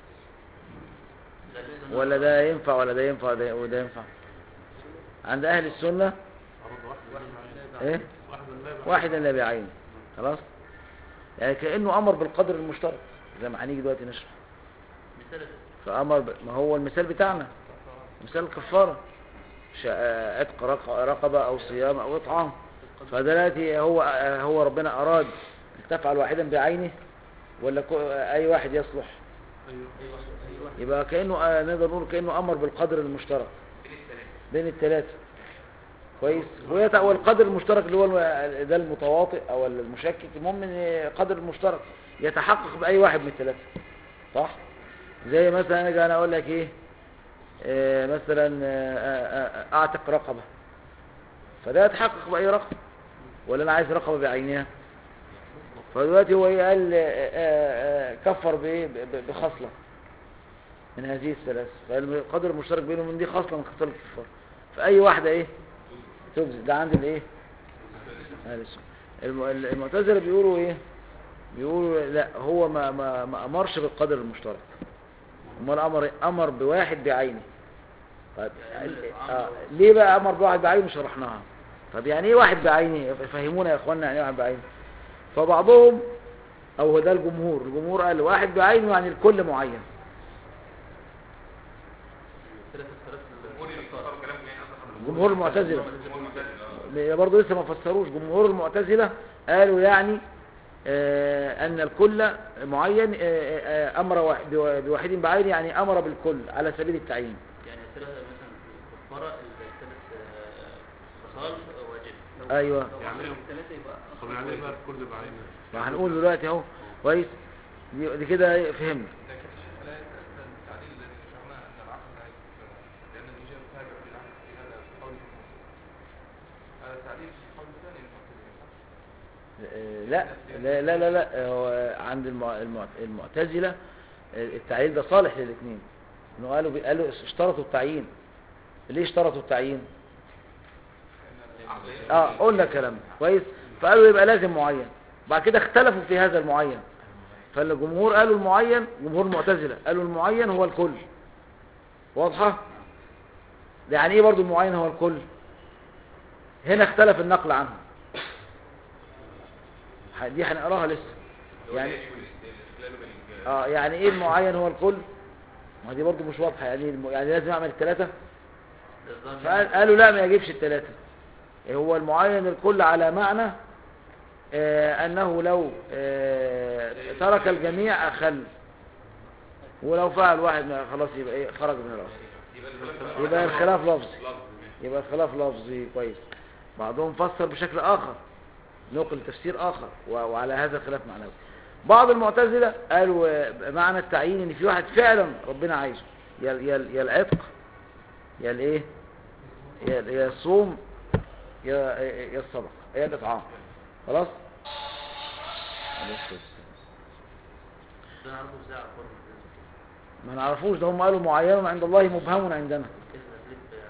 ولا ده ينفع ولا ده ينفع وده وده ينفع عند اهل السنه أرد واحد من ايه واحد من لا واحدا لا بعينه خلاص يعني كانه امر بالقدر المشترك زي ما هنيجي دلوقتي نشرح مثال فامر ب... ما هو المثال بتاعنا مثال الكفاره ش- آه، عتق رق- رقبه او صيام او اطعام فدلوقتي هو آه، هو ربنا اراد ان تفعل واحدا بعينه ولا كو- آه، اي واحد يصلح أيوه يبقى كانه آه، نقدر نقول كانه امر بالقدر المشترك بين الثلاثة بين الثلاثه كويس ويت- والقدر المشترك اللي هو الم- ده المتواطئ او المشكك المهم ان قدر المشترك يتحقق باي واحد من الثلاثه صح زي مثلا اجي انا اقول لك ايه آه، مثلا آه، آه، آه، اعتق رقبه فده يتحقق باي رقبه ولا انا عايز رقبه بعينها فدلوقتي هو ايه قال آه، آه، آه، كفر بايه ب- ب- بخصله من هذه الثلاث فالقدر المشترك بينهم من دي خصله من خصال الكفار فاي واحده ايه تجزي ده عند الايه أهل السنة. الم- ال- المعتزله بيقولوا ايه بيقولوا لا هو ما ما ما امرش بالقدر المشترك امال امر إيه؟ امر بواحد بعينه طيب آه ليه بقى امر بواحد بعينه شرحناها طب يعني ايه واحد بعينه فهمونا يا اخوانا يعني ايه واحد بعينه فبعضهم او هو ده الجمهور الجمهور قال واحد بعينه يعني الكل معين ثلاث الثلاث جمهور اللي اختاروا كلام مين أصلا جمهور المعتزله جمهور المعتزلة آه. برضه لسه ما فسروش جمهور المعتزلة قالوا يعني آه، أن الكل معين آه، آه، أمر واحد- بوا- بواحد بعين يعني أمر بالكل على سبيل التعيين يعني الثلاثة مثلا كفارة الثلاث خصال واجب أيوة يعني إيه؟ الثلاثة يبقى طب يعني إيه بقى الكل بعينه ما هنقول دلوقتي أهو كويس دي دي كده إيه، فهمنا لكن لا يتأثر التعليل الذي شرعناه أن العقل لا يتأثر لأن الإجابة تابع للعقل في هذا في قول هذا التعليل في القول الثاني المعتزلة صح؟ آه، لا لا لا لا, لا هو عند المع- المع- المعتزلة آه، التعيين ده صالح للاثنين انه قالوا بي- قالوا اشترطوا التعيين ليه اشترطوا التعيين اه قلنا الكلام ده. كويس فقالوا يبقى لازم معين بعد كده اختلفوا في هذا المعين فالجمهور قالوا المعين جمهور المعتزلة قالوا المعين هو الكل واضحة ده يعني ايه برضو المعين هو الكل هنا اختلف النقل عنه ح- دي هنقراها لسه يعني اه يعني ايه المعين هو الكل ما دي برضو مش واضحة يعني إيه الم... يعني لازم اعمل الثلاثة فقالوا لا ما يجيبش الثلاثة هو المعين الكل على معنى آه أنه لو آه ترك الجميع أخل ولو فعل واحد ما- خلاص يبقى إيه خرج من الأصل يبقى الخلاف لفظي يبقى الخلاف لفظي كويس بعضهم فسر بشكل آخر نقل تفسير آخر و- وعلى هذا الخلاف معنوي بعض المعتزلة قالوا آه، معنى التعيين ان في واحد فعلا ربنا عايزه يا يا يا العتق يا الايه يا يا الصوم يا يا الصدقه يا الاطعام خلاص عليه الصلاة والسلام. ده نعرفه ازاي على القرآن ما نعرفوش ده هم قالوا معين عند الله مبهم عندنا كيف نسلب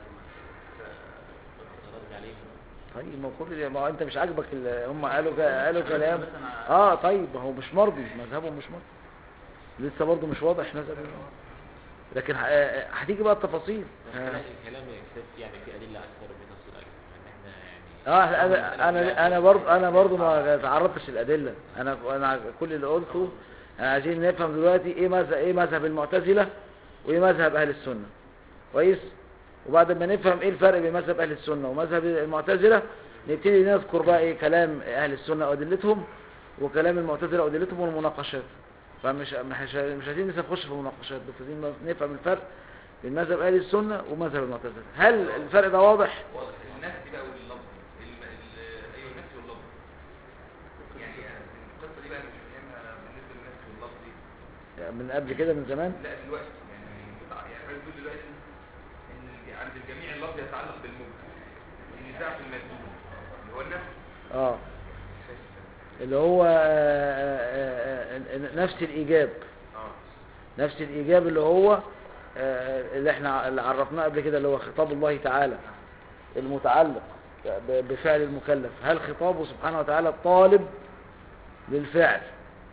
رد عليه طيب ما كل ده- ما هو انت مش عاجبك ال- هم قالوا ك- قالوا كلام اه طيب ما هو مش مرضي مذهبهم مش مرضي لسه برضه مش واضح مذهب لكن ه- آه، هتيجي بقى التفاصيل آه. الكلام يكتب يعني في أدلة أكثر بنفس الآية يعني احنا يعني اه انا انا انا برضه انا برضه ما تعرضتش الادله انا انا كل اللي قلته انا عايزين نفهم دلوقتي ايه مذهب ايه مذهب المعتزله وايه مذهب اهل السنه كويس وبعد ما نفهم ايه الفرق بين مذهب اهل السنه ومذهب المعتزله نبتدي نذكر بقى ايه كلام اهل السنه وادلتهم وكلام المعتزله وادلتهم والمناقشات فمش مش مش عايزين لسه نخش في المناقشات بس عايزين نفهم الفرق بين مذهب اهل السنه ومذهب المعتزله هل الفرق ده واضح واضح النفس بقى واللفظ ال- ال- ايوه النفس واللفظ يعني القصه دي بقى مش فاهمها بالنسبه للنفس واللفظ دي من قبل كده من زمان لا دلوقتي يعني يعني عايز تقول دلوقتي ان عند الجميع اللفظ يتعلق بالمبهم النزاع في المدلول اللي هو النفس اه اللي هو آه، آه، آه، نفس الإيجاب اه نفس الإيجاب اللي هو آه، اللي احنا اللي عرفناه قبل كده اللي هو خطاب الله تعالى المتعلق ب- بفعل المكلف هل خطابه سبحانه وتعالى طالب للفعل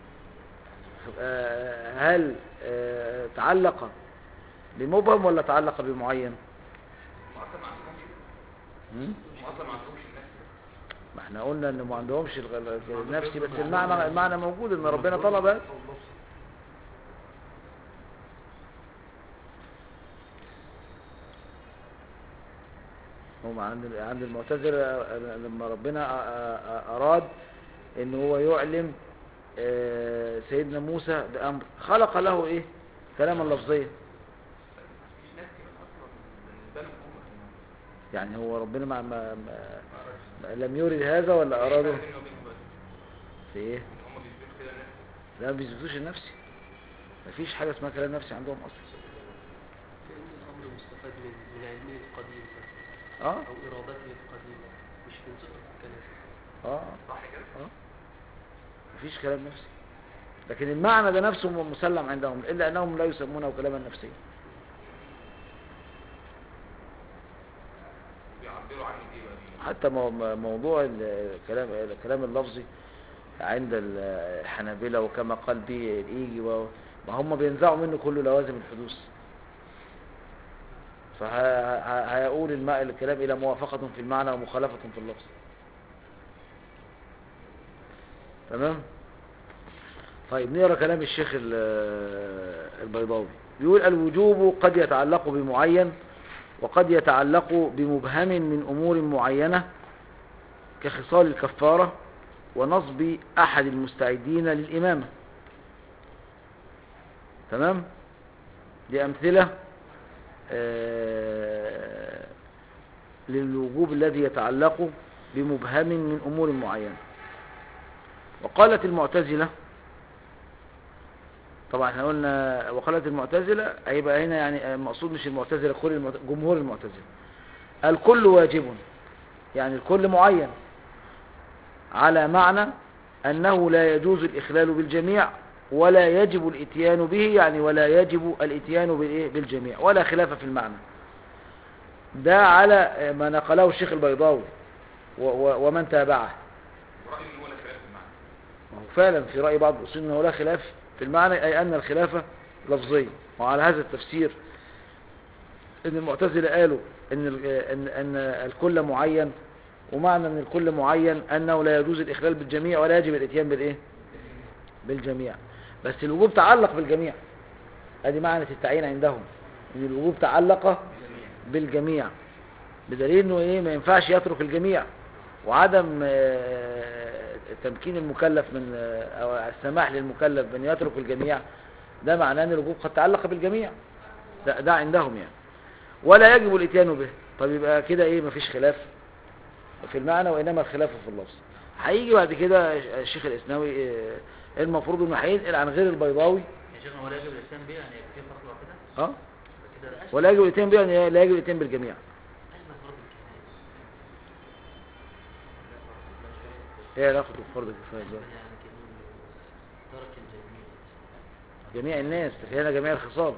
آه، هل آه، تعلق بمبهم ولا تعلق بمعين ما اصلا ما عندهمش هم؟ ما اصلا ما عندهمش النفس ما احنا قلنا ان ما عندهمش الغ- النفسي بس المعنى المعنى موجود ان ربنا طلب هذا. هم عند عند المعتزلة لما ربنا أ- أ- أراد إن هو يعلم آه، سيدنا موسى بأمر خلق له إيه كلاما لفظيا مفيش نفس اصلا بالنسبه لهم هم يعني هو ربنا ما, ما, ما, ما لم يرد هذا ولا أراده بينه وبينهم بس في إيه ان هم بيثبتوا كده النفس لا ما بيثبتوش النفسي مفيش حاجة اسمها كلام نفسي عندهم أصلا كأن الأمر مستفاد من من علمه القديم مثلا اه أو إرادته القديمة مش من صفة الكلام اه صح كده اه مفيش كلام نفسي لكن المعنى ده نفسه مسلم عندهم إلا أنهم لا يسمونه كلاما نفسيا بيعبروا عنه ايه بقى حتى مو- مو- موضوع الكلام الكلام اللفظي عند ال- الحنابلة وكما قال به الإيجي و- ما هم بينزعوا منه كل لوازم الحدوث فهيقول الماء الكلام إلى موافقة في المعنى ومخالفة في اللفظ تمام طيب نقرا كلام الشيخ ال- البيضاوي بيقول الوجوب قد يتعلق بمعين وقد يتعلق بمبهم من أمور معينة كخصال الكفارة ونصب أحد المستعدين للإمامة تمام دي أمثلة آه، للوجوب الذي يتعلق بمبهم من أمور معينة وقالت المعتزلة طبعا احنا قلنا وقالت المعتزلة هيبقى هنا يعني المقصود مش المعتزلة كل المعت... جمهور المعتزلة الكل واجب يعني الكل معين على معنى أنه لا يجوز الإخلال بالجميع ولا يجب الاتيان به يعني ولا يجب الاتيان بالإيه؟ بالجميع ولا خلاف في المعنى ده على ما نقله الشيخ البيضاوي و... و... ومن تابعه ورأيه ان هو لا خلاف في المعنى ما هو فعلا في رأي بعض الأصول أنه لا خلاف في المعنى أي أن الخلافة لفظية وعلى هذا التفسير أن المعتزلة قالوا أن, ال- أن, أن الكل معين ومعنى أن الكل معين أنه لا يجوز الإخلال بالجميع ولا يجب الاتيان بالإيه بالجميع بس الوجوب تعلق بالجميع ادي معنى التعيين عندهم ان الوجوب تعلق بالجميع بدليل انه ايه ما ينفعش يترك الجميع وعدم آه، تمكين المكلف من آه، او السماح للمكلف بان يترك الجميع ده معناه ان الوجوب قد تعلق بالجميع ده, ده عندهم يعني ولا يجب الاتيان به طب يبقى كده ايه مفيش خلاف في المعنى وانما الخلاف في اللفظ هيجي بعد كده الشيخ الاسناوي آه، المفروض انه هينقل عن غير البيضاوي يا شيخ هو لا يجب الاتيان بيه يعني في فصل كده اه كده ولا يجب الاتيان به يعني لا يجب الاتيان بالجميع أين فرض الكفاية؟ ايه علاقه بفرض الكفايه ده يعني كأنه ترك الجميع جميع الناس في هنا جميع الخصال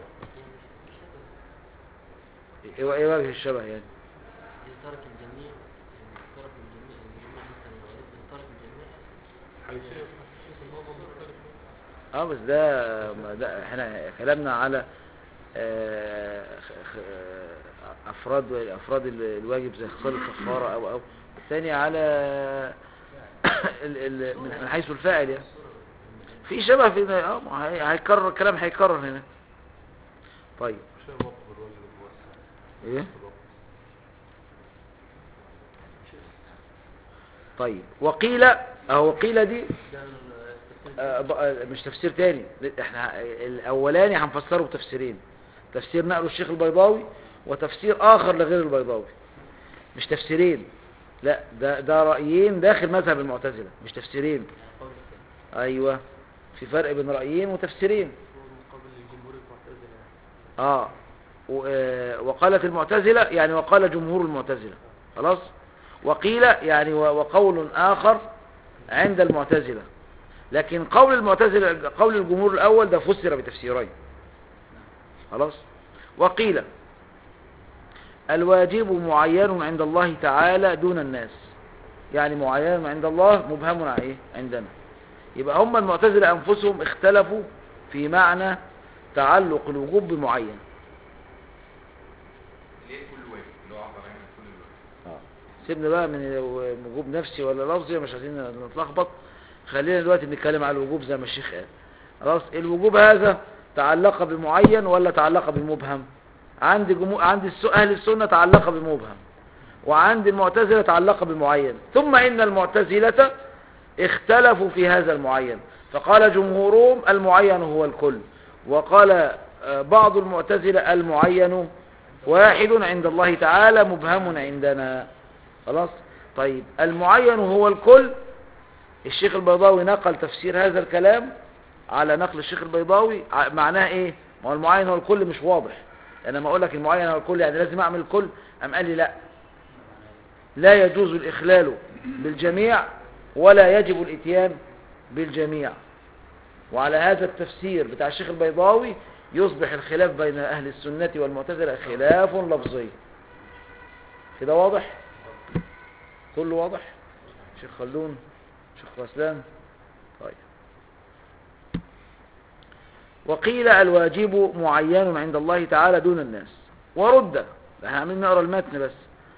ايه ايه وجه الشبه يعني إذا ترك الجميع يعني ترك الجميع الجميع مثلا لو قلت إن ترك الجميع حيثية حيث الموضوع مختلف اه بس ده ما ده احنا كلامنا على آه، خ- خ- افراد افراد ال- الواجب زي خصال الكفاره او او الثاني على ال ال من من حيث الفاعل يعني في شبه في ده، اه ما هي- هيكرر الكلام هيكرر هنا طيب عشان الوقت بالواجب الموسع ايه طيب وقيل اهو قيل دي ده التفسير آه، بقى- مش تفسير تاني احنا الاولاني هنفسره بتفسيرين تفسير نقله الشيخ البيضاوي وتفسير اخر لغير البيضاوي مش تفسيرين لا ده ده رايين داخل مذهب المعتزله مش تفسيرين قول الثاني ايوه في فرق بين رايين وتفسيرين هو مقابل للجمهور المعتزلة اه و- آه، وقالت المعتزله يعني وقال جمهور المعتزله خلاص وقيل يعني و- وقول آخر عند المعتزلة لكن قول المعتزلة قول الجمهور الأول ده فسر بتفسيرين خلاص وقيل الواجب معين عند الله تعالى دون الناس يعني معين عند الله مبهم عن ايه عندنا يبقى هم المعتزلة أنفسهم اختلفوا في معنى تعلق الوجوب بمعين اللي هي كل واجب اللي هو عبر عن كل الواجب سيبنا بقى من وجوب نفسي ولا لفظي مش عايزين نتلخبط خلينا دلوقتي بنتكلم على الوجوب زي ما الشيخ قال خلاص الوجوب هذا تعلق بمعين ولا تعلق بمبهم عند جمو... عند الس... اهل السنه تعلق بمبهم وعند المعتزله تعلق بمعين ثم ان المعتزله اختلفوا في هذا المعين فقال جمهورهم المعين هو الكل وقال آه، بعض المعتزله المعين واحد عند الله تعالى مبهم عندنا خلاص طيب المعين هو الكل الشيخ البيضاوي نقل تفسير هذا الكلام على نقل الشيخ البيضاوي ع- معناه ايه ما هو المعين هو الكل مش واضح انا لما اقول لك المعين هو الكل يعني لازم اعمل الكل ام قال لي لا لا يجوز الاخلال بالجميع ولا يجب الاتيان بالجميع وعلى هذا التفسير بتاع الشيخ البيضاوي يصبح الخلاف بين اهل السنة والمعتزلة خلاف لفظي كده واضح كله واضح شيخ خلون شيخ غسلان طيب وقيل الواجب معين عند الله تعالى دون الناس ورد احنا عاملين نقرا المتن بس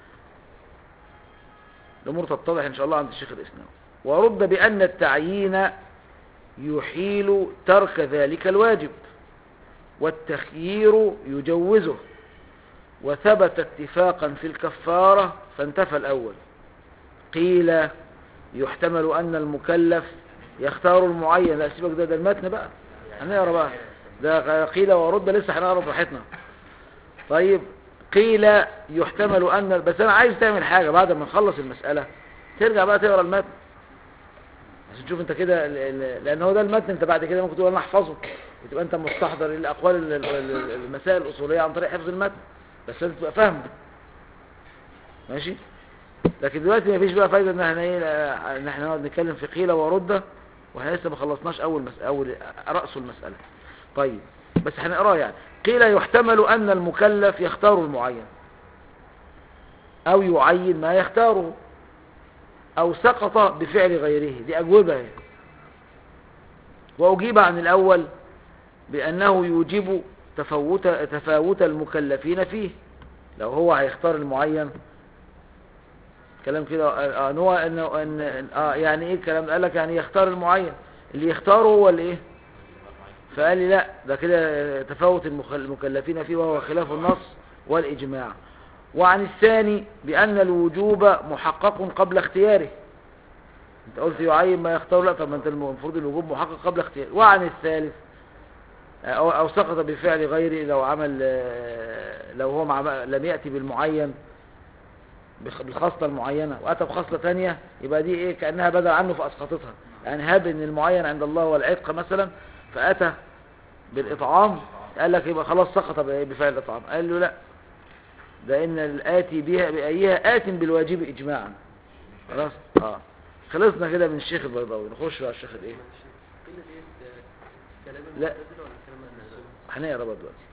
الامور تتضح ان شاء الله عند الشيخ الاسلام ورد بان التعيين يحيل ترك ذلك الواجب والتخيير يجوزه وثبت اتفاقا في الكفارة فانتفى الأول قيل يحتمل أن المكلف يختار المعين لا سيبك ده ده المتن بقى هنقرا بقى ده قيل ورد لسه هنقرا براحتنا طيب قيل يحتمل أن بس أنا عايز تعمل حاجة بعد ما نخلص المسألة ترجع بقى تقرا المتن عشان تشوف انت كده ال- ال- لان هو ده المتن انت بعد كده ممكن تقول انا احفظه وتبقى انت مستحضر الاقوال ال- ال- ال- المسائل الاصوليه عن طريق حفظ المتن بس لازم تبقى فاهمه ماشي لكن دلوقتي مفيش بقى فايده ان احنا ايه ان احنا نقعد نتكلم في قيله ورده واحنا لسه ما خلصناش اول مس... اول راس المساله طيب بس هنقراه يعني قيل يحتمل ان المكلف يختار المعين او يعين ما يختاره او سقط بفعل غيره دي اجوبه اهي. واجيب عن الاول بانه يوجب تفوت تفاوت المكلفين فيه لو هو هيختار المعين كلام كده آه، ان هو انه ان اه يعني ايه الكلام ده؟ قال لك يعني يختار المعين اللي يختاره هو اللي ايه فقال لي لا ده كده تفاوت المخ- المكلفين فيه وهو خلاف النص والاجماع وعن الثاني بان الوجوب محقق قبل اختياره انت قلت يعين ما يختار لا طب ما انت المفروض الوجوب محقق قبل اختياره وعن الثالث أو, أو سقط بفعل غيره لو عمل آه، لو هو مع لم يأتي بالمعين بخ- بالخصلة المعينة وأتى بخصلة ثانية يبقى دي إيه كأنها بدل عنه فأسقطتها يعني هاب إن المعين عند الله هو العتق مثلا فأتى بالإطعام قال لك يبقى خلاص سقط ب- بفعل الإطعام قال له لا ده إن الآتي بها بأيها آت بالواجب إجماعا خلاص اه خلصنا كده من الشيخ البيضاوي نخش على الشيخ الايه قيل ديت كلام لا. المعتزلة ولا كلام الناس؟ هنقرا بقى دلوقتي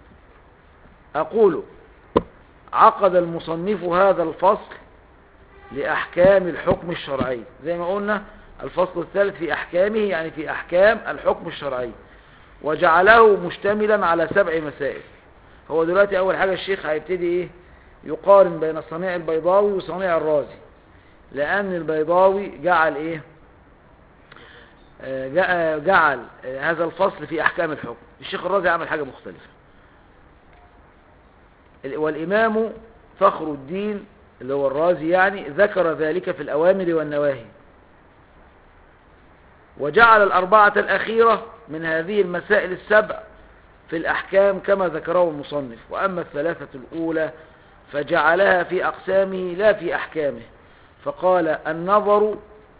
أقول عقد المصنف هذا الفصل لأحكام الحكم الشرعي زي ما قلنا الفصل الثالث في أحكامه يعني في أحكام الحكم الشرعي وجعله مشتملا على سبع مسائل هو دلوقتي أول حاجة الشيخ هيبتدي إيه يقارن بين صنيع البيضاوي وصنيع الرازي لأن البيضاوي جعل إيه آه، جع- جعل آه، هذا الفصل في أحكام الحكم الشيخ الرازي عمل حاجة مختلفة ال- والإمام فخر الدين اللي هو الرازي يعني ذكر ذلك في الأوامر والنواهي وجعل الأربعة الأخيرة من هذه المسائل السبع في الأحكام كما ذكره المصنف وأما الثلاثة الأولى فجعلها في أقسامه لا في أحكامه فقال النظر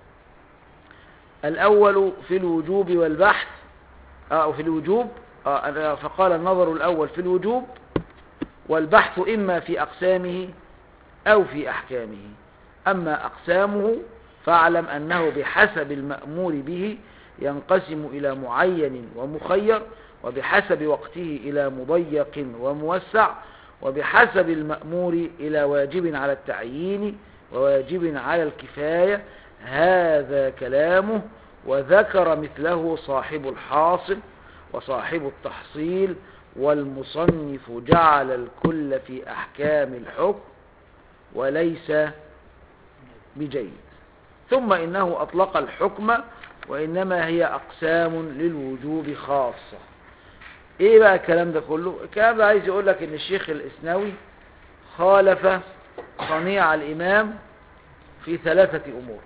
الأول في الوجوب والبحث أو في الوجوب آه، فقال النظر الأول في الوجوب والبحث إما في أقسامه أو في أحكامه أما أقسامه فاعلم أنه بحسب المأمور به ينقسم إلى معين ومخير وبحسب وقته إلى مضيق وموسع وبحسب المأمور إلى واجب على التعيين وواجب على الكفاية هذا كلامه وذكر مثله صاحب الحاصل وصاحب التحصيل والمصنف جعل الكل في أحكام الحكم وليس بجيد ثم إنه أطلق الحكم وإنما هي أقسام للوجوب خاصة إيه بقى الكلام ده كله الكلام ده عايز يقول لك إن الشيخ الإسناوي خالف صنيع الإمام في ثلاثة أمور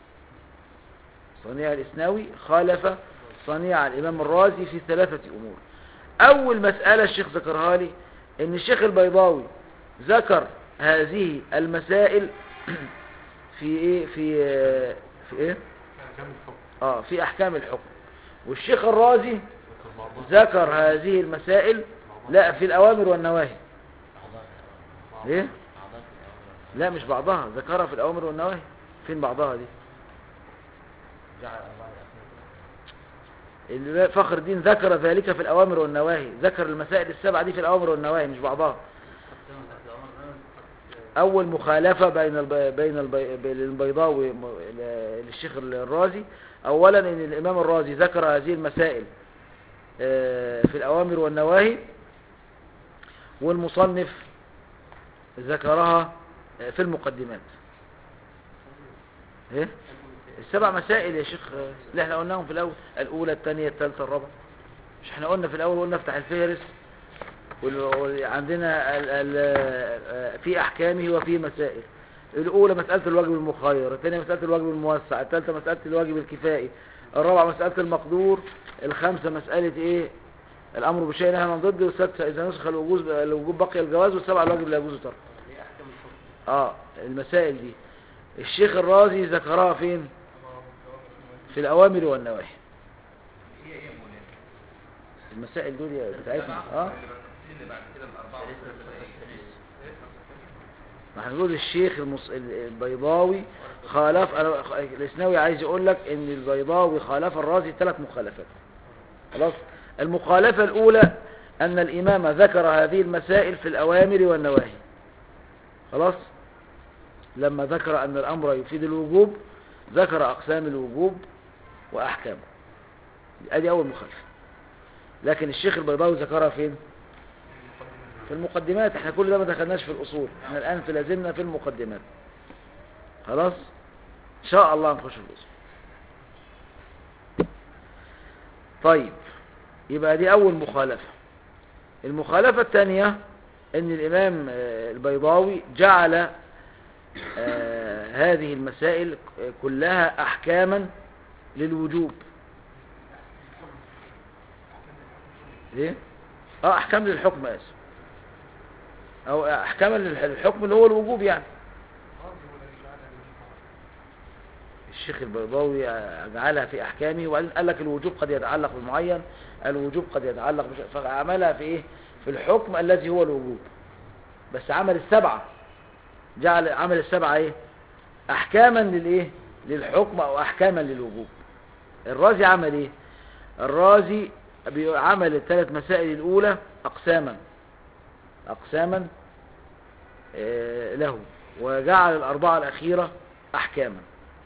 صنيع الإسناوي خالف صنيع الإمام الرازي في ثلاثة أمور أول مسألة الشيخ ذكرها لي إن الشيخ البيضاوي ذكر هذه المسائل في إيه في في إيه أحكام الحكم آه في أحكام الحكم والشيخ الرازي ذكر بعضها ذكر هذه المسائل لا في الأوامر والنواهي إيه لا مش بعضها ذكرها في الأوامر والنواهي فين بعضها دي اللي فخر الدين ذكر ذلك في الأوامر والنواهي ذكر المسائل السبعة دي في الأوامر والنواهي مش بعضها أول مخالفة بين البي... بين البي... بين البيضاوي م- ل- للشيخ الرازي أولا أن الإمام الرازي ذكر هذه المسائل آه، في الأوامر والنواهي والمصنف ذكرها آه، في المقدمات ايه السبع مسائل يا شيخ آه، اللي احنا قلناهم في الأول الأولى الثانية الثالثة الرابعة مش احنا قلنا في الأول قلنا افتح الفهرس وعندنا ال ال آه، في أحكامه وفي مسائل الأولى مسألة الواجب المخير الثانية مسألة الواجب الموسع الثالثة مسألة الواجب الكفائي الرابعة مسألة المقدور الخامسة مسألة ايه الأمر بشيء نهى عن ضده والسادسة إذا نسخ الوجوب الوجوب بقي الجواز والسابعة الواجب لا يجوز تركه اه المسائل دي الشيخ الرازي ذكرها فين في الأوامر والنواهي هي ايه يا مولانا؟ المسائل دول يا بتاعتنا اه اللي بعد كده الأربعة والخمسة إيه؟ ما احنا بنقول الشيخ المص... البيضاوي خالف أنا- الاسناوي عايز يقول لك ان البيضاوي خالف الرازي ثلاث مخالفات خلاص المخالفة الاولى ان الامام ذكر هذه المسائل في الاوامر والنواهي خلاص لما ذكر ان الامر يفيد الوجوب ذكر اقسام الوجوب واحكامه ادي اول مخالفة لكن الشيخ البيضاوي ذكرها فين في المقدمات احنا كل ده ما دخلناش في الاصول احنا الان في لازمنا في المقدمات خلاص ان شاء الله نخش في الاصول طيب يبقى دي اول مخالفة المخالفة الثانية ان الامام آه، البيضاوي جعل آه، هذه المسائل كلها احكاما للوجوب ايه اه احكام للحكم اسف او احكام للحكم اللي هو الوجوب يعني الشيخ البيضاوي جعلها في احكامه وبعدين قال لك الوجوب قد يتعلق بمعين الوجوب قد يتعلق بشيء فعملها في ايه في الحكم الذي هو الوجوب بس عمل السبعة جعل عمل السبعة ايه احكاما للايه للحكم او احكاما للوجوب الرازي عمل ايه الرازي بي- عمل الثلاث مسائل الاولى اقساما اقساما آه، له وجعل الاربعة الاخيرة احكاما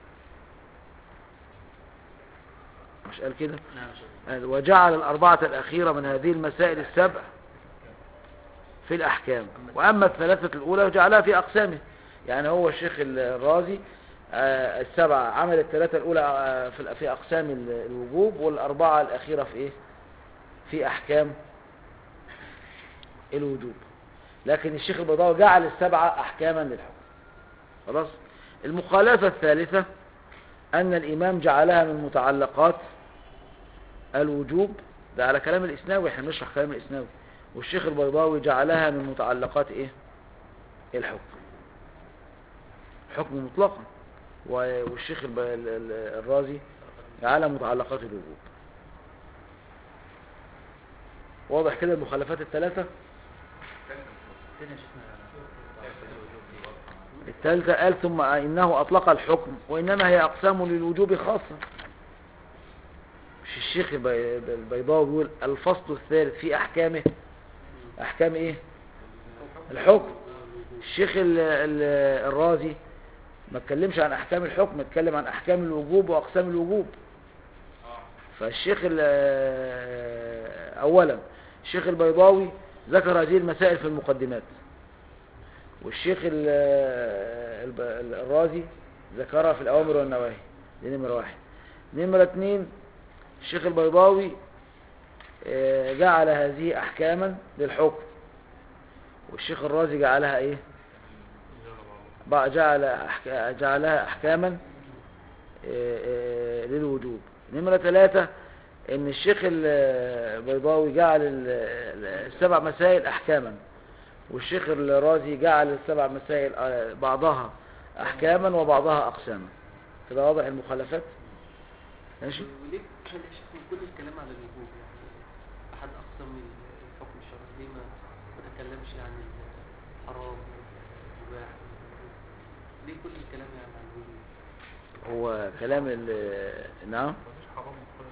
مش قال كده قال وجعل الأربعة الأخيرة من هذه المسائل السبع في الأحكام وأما الثلاثة الأولى جعلها في أقسامه يعني هو الشيخ الرازي آه، السبعة عمل الثلاثة الأولى آه، في في أقسام ال- الوجوب والأربعة الأخيرة في إيه في أحكام الوجوب لكن الشيخ البيضاوي جعل السبعة أحكاما للحكم خلاص المخالفة الثالثة أن الإمام جعلها من متعلقات الوجوب ده على كلام الإسناوي احنا بنشرح كلام الإسناوي والشيخ البيضاوي جعلها من متعلقات إيه الحكم حكم مطلقا و- والشيخ الب- ال- ال- الرازي جعلها متعلقات الوجوب واضح كده المخالفات الثلاثة الثالثة ثالثة قال ثم إنه أطلق الحكم وإنما هي أقسام للوجوب خاصة مش الشيخ البي- البيضاوي بيقول الفصل الثالث في أحكامه أحكام إيه الحكم الشيخ ال- ال- الرازي ما اتكلمش عن أحكام الحكم اتكلم عن أحكام الوجوب وأقسام الوجوب فالشيخ ال- أولا الشيخ البيضاوي ذكر هذه المسائل في المقدمات والشيخ ال- الب- الرازي ذكرها في الأوامر والنواهي دي نمرة واحد نمرة اتنين الشيخ البيضاوي آه، جعل هذه أحكاما للحكم والشيخ الرازي جعلها إيه بقى جعل أحك... جعلها أحكاما آه، آه، للوجوب نمرة ثلاثة ان الشيخ البيضاوي جعل ال- ال- السبع مسائل احكاما والشيخ الرازي جعل السبع مسائل آه، بعضها احكاما وبعضها اقساما كده واضح المخالفات ماشي وليه كان يا شيخ كل الكلام على الوجوب يعني احد اقسام الحكم الشرعي ليه ما ما تكلمش عن الحرام والمباح ليه كل الكلام يعني عن الوجوب هو كلام ال- نعم مفيش حرام مخالف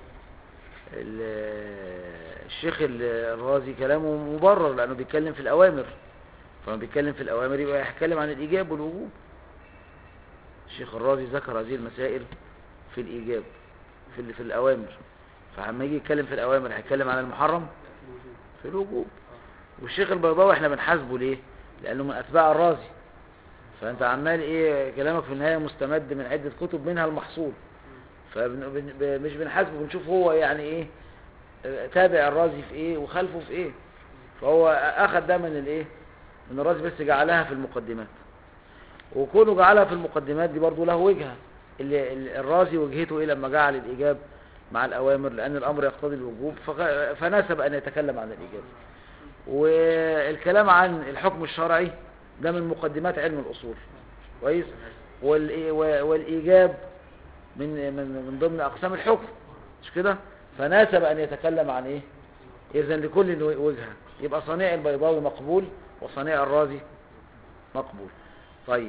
ال- الشيخ الرازي كلامه مبرر لأنه بيتكلم في الأوامر فلما بيتكلم في الأوامر يبقى يتكلم عن الإيجاب والوجوب الشيخ الرازي ذكر هذه المسائل في الإيجاب في, ال- في الأوامر فلما يجي يتكلم في الأوامر هيتكلم عن المحرم لا في الوجوب في الوجوب والشيخ البيضاوي احنا بنحاسبه ليه لأنه من أتباع الرازي فأنت عمال إيه كلامك في النهاية مستمد من عدة كتب منها المحصول فمش بنحاسبه بنشوف هو يعني ايه آه، تابع الرازي في ايه وخلفه في ايه فهو اخذ ده من الايه من الرازي بس جعلها في المقدمات وكونه جعلها في المقدمات دي برضو له وجهة اللي اللي الرازي وجهته ايه لما جعل الايجاب مع الاوامر لان الامر يقتضي الوجوب فغ- فناسب ان يتكلم عن الايجاب والكلام عن الحكم الشرعي ده من مقدمات علم الاصول كويس والإي- و- والايجاب من من من ضمن اقسام الحكم مش كده فناسب ان يتكلم عن ايه اذا لكل وجهه يبقى صنيع البيضاوي مقبول وصنيع الرازي مقبول طيب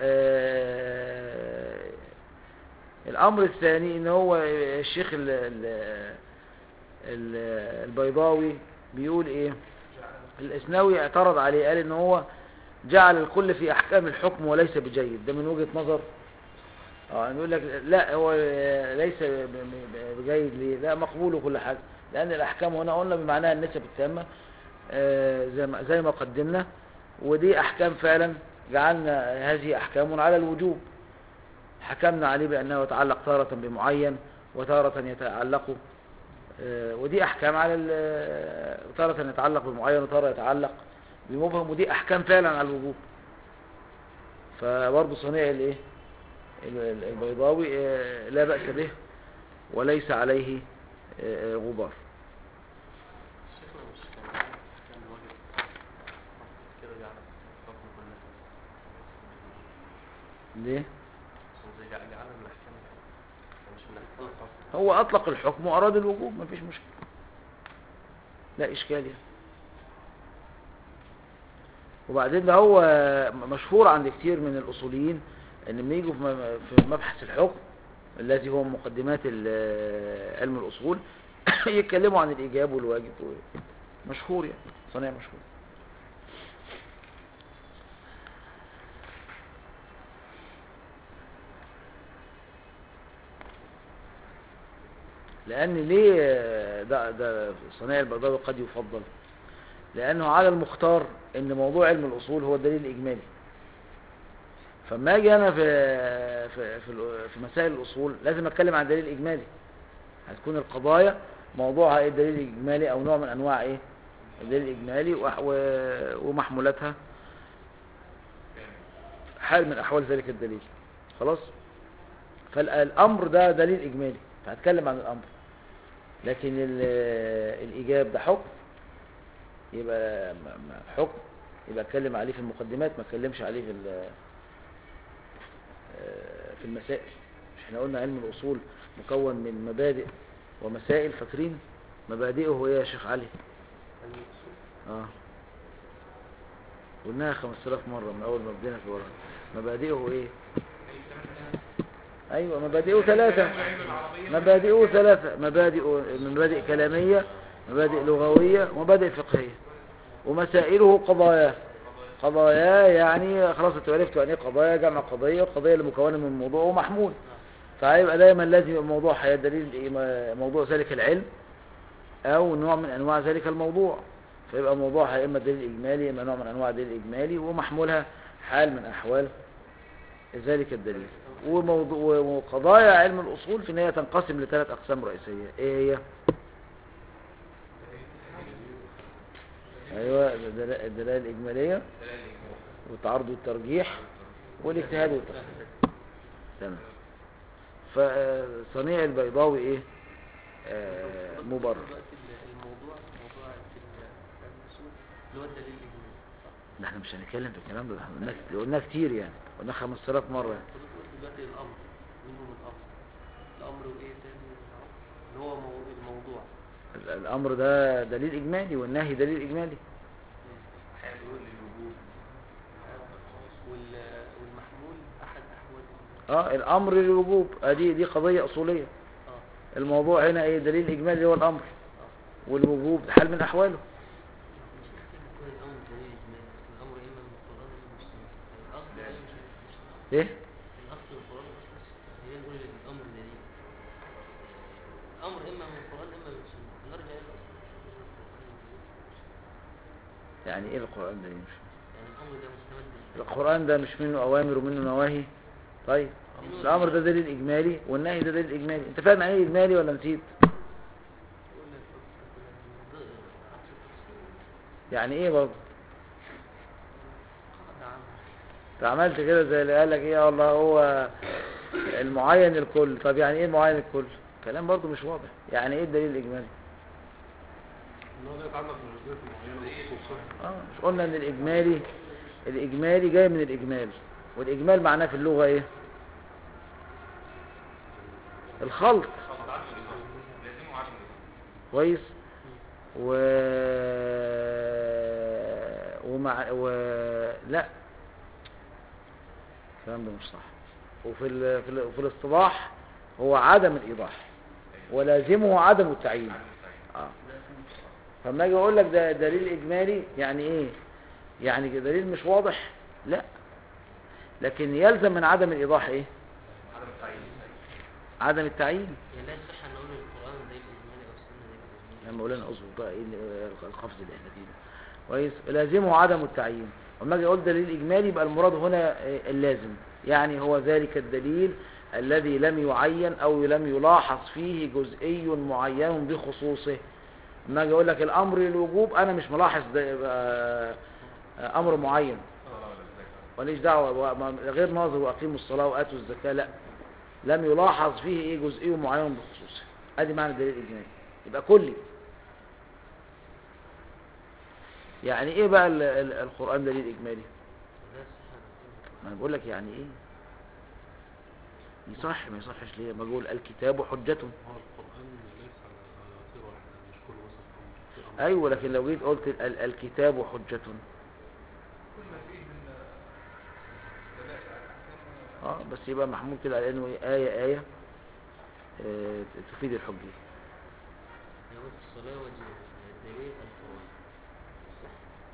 آه الامر الثاني ان هو الشيخ ال ال ال البيضاوي بيقول ايه الاسناوي اعترض عليه قال ان هو جعل الكل في احكام الحكم وليس بجيد ده من وجهة نظر اه يقول لك لا هو ليس ب- ب- بجيد ليه لا مقبول وكل حاجه لان الاحكام هنا قلنا بمعناها النسب التامه آه، زي ما زي ما قدمنا ودي احكام فعلا جعلنا هذه احكام على الوجوب حكمنا عليه بانه يتعلق تاره بمعين وتاره يتعلق آه، ودي احكام على ال- تاره يتعلق بمعين وتاره يتعلق بمبهم ودي احكام فعلا على الوجوب فبرضه صنيع الايه ال- ال- البيضاوي آه، لا بأس به وليس عليه آه، آه، غبار شيخنا مش كان كان واجب كده جعل حكم كلها ليه زي جعل- جعلها من احكام الحكم مش من احكام الحكم هو أطلق الحكم وأراد الوجوب مفيش مشكلة لا إشكال يعني وبعدين ده هو مشهور عند كتير من الأصوليين إن لما يجوا في م- في مبحث الحكم الذي هو مقدمات ال- علم الأصول يتكلموا عن الإيجاب والواجب و- مشهور يعني صنيع مشهور لأن ليه ده, ده صنايع البيضاوي قد يفضل لأنه على المختار أن موضوع علم الأصول هو الدليل الإجمالي فما أجي أنا في, في, في, ال- في مسائل الأصول لازم أتكلم عن دليل إجمالي هتكون القضايا موضوعها إيه الدليل الإجمالي أو نوع من أنواع إيه الدليل الإجمالي وح- و- ومحمولاتها حال من أحوال ذلك الدليل خلاص فالأمر ده دليل إجمالي فهتكلم عن الأمر لكن ال- الإيجاب ده حكم يبقى م- م- حكم يبقى اتكلم عليه في المقدمات ما اتكلمش عليه في ال- آه، في المسائل مش احنا قلنا علم الأصول مكون من مبادئ ومسائل فاكرين مبادئه ايه يا شيخ علي علم الأصول اه قلناها 5000 مرة من أول ما بدينا في الورقة مبادئه ايه ايوه مبادئه ثلاثة مبادئه ثلاثة مبادئ مبادئ كلامية مبادئ لغوية ومبادئ فقهية ومسائله قضايا قضايا يعني خلاص انتوا عرفتوا يعني ايه قضايا جمع قضية القضية اللي مكونة من موضوع ومحمول فهيبقى دايما لازم يبقى الموضوع هي دليل إيه؟ موضوع ذلك العلم او نوع من انواع ذلك الموضوع فيبقى موضوعها يا اما دليل اجمالي يا اما نوع من انواع الدليل الاجمالي ومحمولها حال من احوال ذلك الدليل وموضوع وقضايا علم الاصول في ان هي تنقسم لثلاث اقسام رئيسيه ايه هي ايوه الدلا- الدلائل الاجماليه والتعارض والترجيح والاجتهاد والتخصيص تمام فصنيع البيضاوي ايه آه مبرر دلوقتي ال- الموضوع موضوع في ال- في الأصول اللي هو الدليل الإجمالي صح؟ ده احنا مش هنتكلم في الكلام ده ده احنا قلناه- قلناه كتير يعني قلناه 5000 مره يعني. حضرتك قلت دلوقتي الأمر منهم الأمر الأمر وإيه تاني الأمر؟ اللي هو مو- الموضوع ال- الامر ده دليل اجمالي والنهي دليل اجمالي احيانا بيقول لي الوجوب وال- والمحمول أحد أحوال ال- اه الامر للوجوب ادي دي قضيه اصوليه اه الموضوع هنا ايه دليل اجمالي اللي هو الامر اه والوجوب حال من احواله مش محتاج يكون الأمر دليل إجمالي أصل الأمر إما من القرآن إما من السنة الأصل يعني مش مش ايه الأصل من القرآن والأصل هي نقول إن الأمر دليل الأمر إما من القرآن إما من السنة نرجع إلى الأصل يعني ايه القران ده مش يعني الأمر ده مستمد من القران ده مش منه اوامر ومنه نواهي طيب الامر ده دليل اجمالي والنهي ده دليل اجمالي انت فاهم يعني ايه اجمالي ولا نسيت يقول لك ضد عكس التفصيل يعني ايه برضه قاعدة عامة انت عملت كده زي اللي قال لك ايه والله هو المعين الكل طب يعني ايه المعين الكل كلام برضه مش واضح يعني ايه الدليل الاجمالي ان هو لا يتعلق بالجزئيات المعينه والخصوصيه اه مش قلنا ان الاجمالي الاجمالي جاي من الاجمال والاجمال معناه في اللغه ايه الخلط لازمه عدم كويس و ومع و لا الكلام ده مش صح وفي ال... في, ال... في الاصطلاح هو عدم الايضاح ولازمه عدم التعيين اه فلما اجي اقول لك ده دليل اجمالي يعني ايه يعني دليل مش واضح لا لكن يلزم من عدم الايضاح ايه عدم التعيين عدم التعيين يعني لا يصح أن نقول إن القرآن دليل إجمالي أو السنة دليل إجمالي يا مولانا اظبط بقى ايه ال- القفز اللي احنا فيه ده كويس لازمه عدم التعيين اما اجي اقول دليل اجمالي يبقى المراد هنا إيه اللازم يعني هو ذلك الدليل الذي لم يعين او لم يلاحظ فيه جزئي معين بخصوصه اما اجي اقول لك الامر للوجوب انا مش ملاحظ ده يبقى امر معين ماليش دعوه وما- غير ناظر واقيموا الصلاه واتوا الزكاه لا لم يلاحظ فيه ايه جزئي معين بخصوصه ادي معنى الدليل الاجمالي يبقى كلي يعني ايه بقى ال- ال- القران دليل اجمالي لا يصح أن نقول ما انا بقول لك يعني ايه يصح ما يصحش ليه ما بقول الكتاب حجة هو القران ليس على سير واحده مش كل وصف امر في امر ايوه لكن لو جيت قلت ال- ال- الكتاب حجة كل ما فيه من دلائل أحكام اه بس يبقى محمول كده على انه إيه؟ آية آية آه، تفيد الحجية هي بس الصلاة والدليل القرآن صح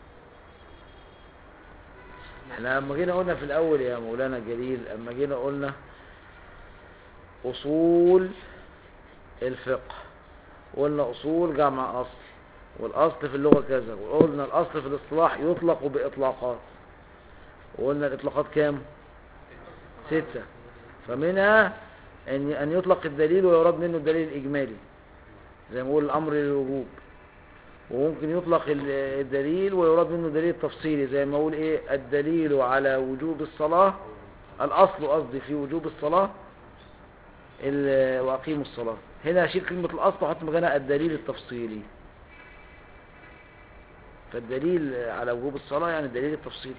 احنا لما جينا قلنا في الاول يا مولانا جليل لما جينا قلنا اصول الفقه قلنا اصول جمع اصل والاصل في اللغة كذا وقلنا الاصل في الاصطلاح يطلق باطلاقات وقلنا الاطلاقات كام ستة فمنها ان ان يطلق الدليل ويراد منه الدليل الاجمالي زي ما بقول الامر للوجوب وممكن يطلق ال- الدليل ويراد منه دليل تفصيلي زي ما اقول ايه الدليل على وجوب الصلاة الاصل قصدي في وجوب الصلاة ال- واقيموا الصلاة هنا اشيل كلمة الاصل واحط مكانها الدليل التفصيلي فالدليل على وجوب الصلاة يعني الدليل التفصيلي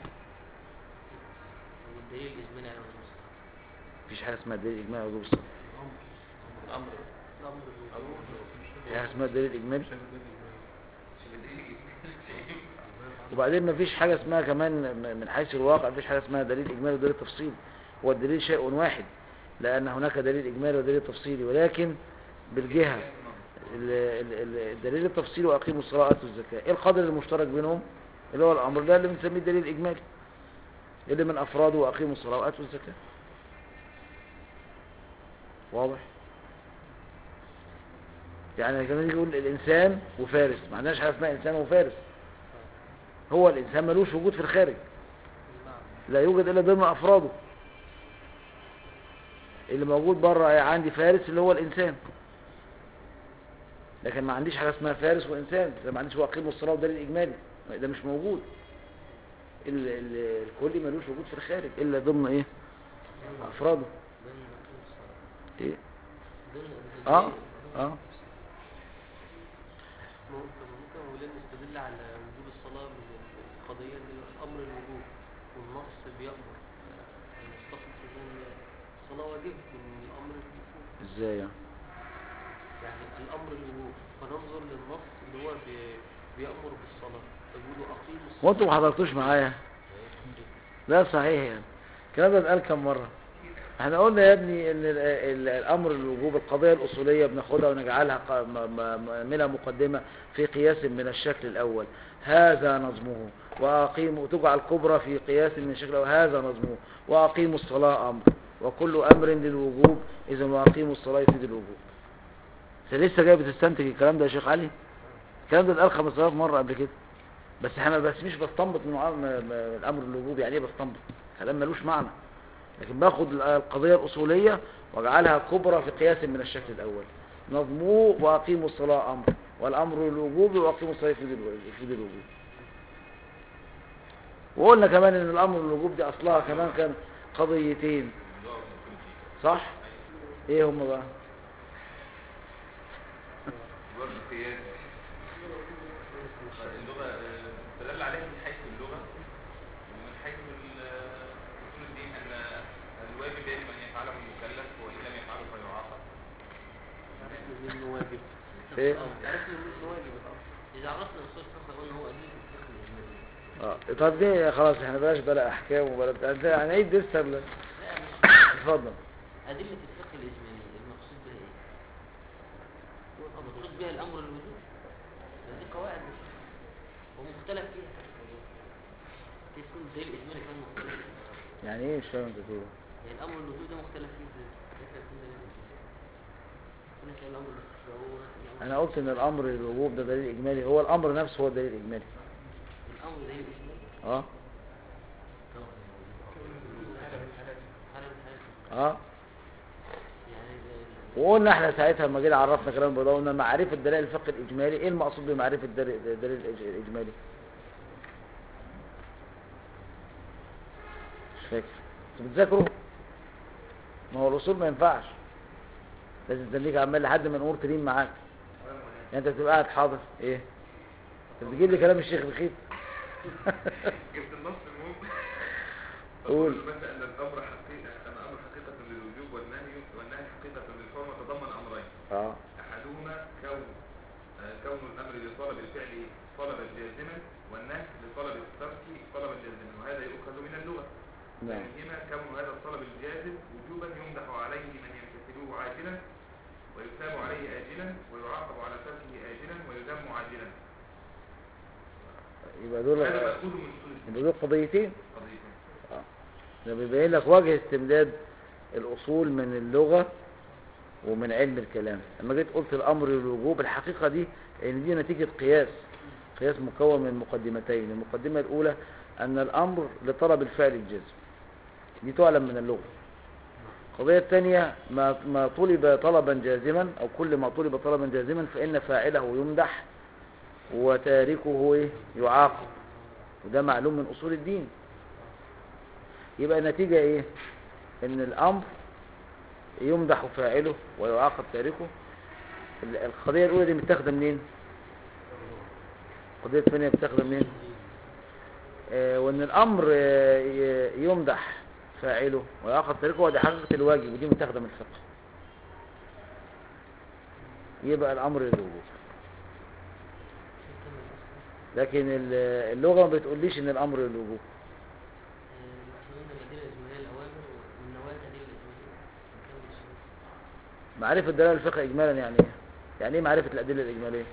والدليل الإجمالي على وجوب الصلاة مفيش حاجة اسمها دليل اجمالي على وجوب الصلاة الامر الأمر بالوجوب في حاجة اسمها دليل اجمالي شايف الدليل الإجمالي. وبعدين ما فيش حاجة اسمها كمان م- من حيث الواقع ما فيش حاجة اسمها دليل إجمالي ودليل تفصيلي هو الدليل شيء واحد لأن هناك دليل إجمالي ودليل تفصيلي ولكن بالجهة ال- ال- ال- الدليل التفصيلي وأقيموا الصلاة وآتوا الزكاة إيه القدر المشترك بينهم اللي هو الأمر ده اللي بنسميه الدليل الإجمالي اللي من أفراده وأقيموا الصلاة وآتوا الزكاة واضح يعني كان يجي يقول الإنسان وفارس ما عندناش حاجة اسمها إنسان وفارس هو الإنسان ملوش وجود في الخارج لا يوجد إلا ضمن أفراده اللي موجود بره عندي فارس اللي هو الإنسان لكن ما عنديش حاجة اسمها فارس وإنسان زي ما عنديش واقيم الصلاة ودليل إجمالي ده مش موجود ال ال الكل ملوش وجود في الخارج إلا ضمن إيه أفراده ضمن أقيم الصلاة. إيه ضمن آه آه ممكن ممكن أولا نستدل على وجوب الصلاة من القضية اللي هو أمر الوجوب والنص بيأمر آه، المستخلص يقول الصلاة واجب من الأمر الوجوب إزاي يعني يعني الأمر الوجوب فننظر للنص اللي هو بي- بيأمر بالصلاة فيقولوا أقيموا الصلاة وانتوا ما حضرتوش معايا لا صحيح يعني الكلام ده اتقال كم مرة احنا قلنا يا ابني ان ال- ال- الامر الوجوب القضية الاصولية بناخدها ونجعلها ق- م- م- منها مقدمة في قياس من الشكل الاول هذا نظمه واقيموا تجعل كبرى في قياس من الشكل الاول هذا نظمه واقيموا الصلاة امر وكل امر للوجوب اذا واقيموا الصلاة يفيد الوجوب انت لسه جاي بتستنتج الكلام ده يا شيخ علي الكلام ده اتقال 5000 مرة قبل كده بس احنا بس مش بستنبط من عام- م- م- الامر الوجوبي يعني ايه بستنبط كلام ملوش معنى لكن باخد ال- القضية الاصولية واجعلها كبرى في قياس من الشكل الاول نظموه واقيموا الصلاة امر والامر الوجوبي واقيموا الصلاة يفيد الو- يفيد الوجوب وقلنا كمان ان الامر الوجوب دي اصلها كمان كان قضيتين صح ايه هم بقى برضه قياس اللغة آه، استدل عليها من حيث اللغة ومن حيث ال- أصول الدين أن الواجب يجب أن يفعله المكلف وإن لم يفعله فيعاقب عرفنا من إنه واجب ايه عرفنا من إنه واجب الأمر إذا عرفنا نصوص الفقه قلنا هو أدلة الفقه الإجمالي اه طب دي خلاص احنا بلاش بلا احكام وبلا يعني عيد لسه ال- لا مش اتفضل أدلة الفقه الإجمالي المقصود بها إيه؟ المقصود بها الأمر الوجوب دي قواعد مش ومختلف فيها كيف يكون الدليل الإجمالي كمان مختلف فيه؟ يعني ايه مش فاهم انت بتقول يعني الأمر الوجوب ده مختلف فيه ازاي؟ كيف يكون دليل إجمالي؟ هنا تلاقي الأمر الاستحباب هو الأمر- انا قلت ان الامر الوجوب ده دليل اجمالي هو الامر نفسه هو الدليل الاجمالي الأمر دليل إجمالي اه حالة من حالات اه يعني زي- وقلنا احنا ساعتها لما جينا عرفنا كلام البيضاوي قلنا معرفه دلائل الفقه الاجمالي ايه المقصود بمعرفه دليل الدليل الإج- الاجمالي مش فاكر انتوا بتذاكروا ما هو الاصول ما ينفعش لازم تخليك عمال لحد ما الامور تلين معاك يعني انت بتبقى قاعد حاضر ايه انت بتجيب لي كلام الشيخ رخيص جبت النص المهم قول. أقول مثلا أن الأمر حقيقة أن الأمر حقيقة للوجوب والنهي والنهي حقيقة للحرمة تضمن أمرين اه أحدهما كون آه، كون الأمر لطلب الفعل طلبا جازما والنهي لطلب الترك طلبا جازما وهذا يؤخذ من اللغة نعم ثانيهما كون هذا الطلب الجازم وجوبا يمدح عليه من يمتثله عاجلا ويثاب عليه آجلا ويعاقب على تركه آجلا ويذم عاجلا يبقى دول هذا مأخوذ من أصول الدين. يبقى دول قضيتين قضيتين ده بيبين لك وجه استمداد الأصول من اللغة ومن علم الكلام لما جيت قلت الأمر للوجوب الحقيقة دي إن دي نتيجة قياس قياس مكون من مقدمتين المقدمة الأولى أن الأمر لطلب الفعل الجازم دي تعلم من اللغة القضية الثانية ما ما طلب طلبا جازما أو كل ما طلب طلبا جازما فإن فاعله يمدح وتاركه إيه؟ يعاقب وده معلوم من أصول الدين يبقى النتيجة ايه ان الامر يمدح فاعله ويعاقب تاركه ال- القضية الاولى دي متاخدة منين القضية الثانية متاخدة منين آه وان الامر آه، ي- يمدح فاعله ويعاقب تاركه ودي حقيقة الواجب ودي متاخدة من الفقه يبقى الامر للوجوب لكن ال- اللغة ما بتقوليش ان الامر للوجوب آه، احنا قلنا الأدلة الإجمالية الأوامر والنواهي الأدلة الإجمالية نكمل شوية معرفة دلالة الفقه اجمالا يعني ايه يعني ايه معرفة الادلة الاجمالية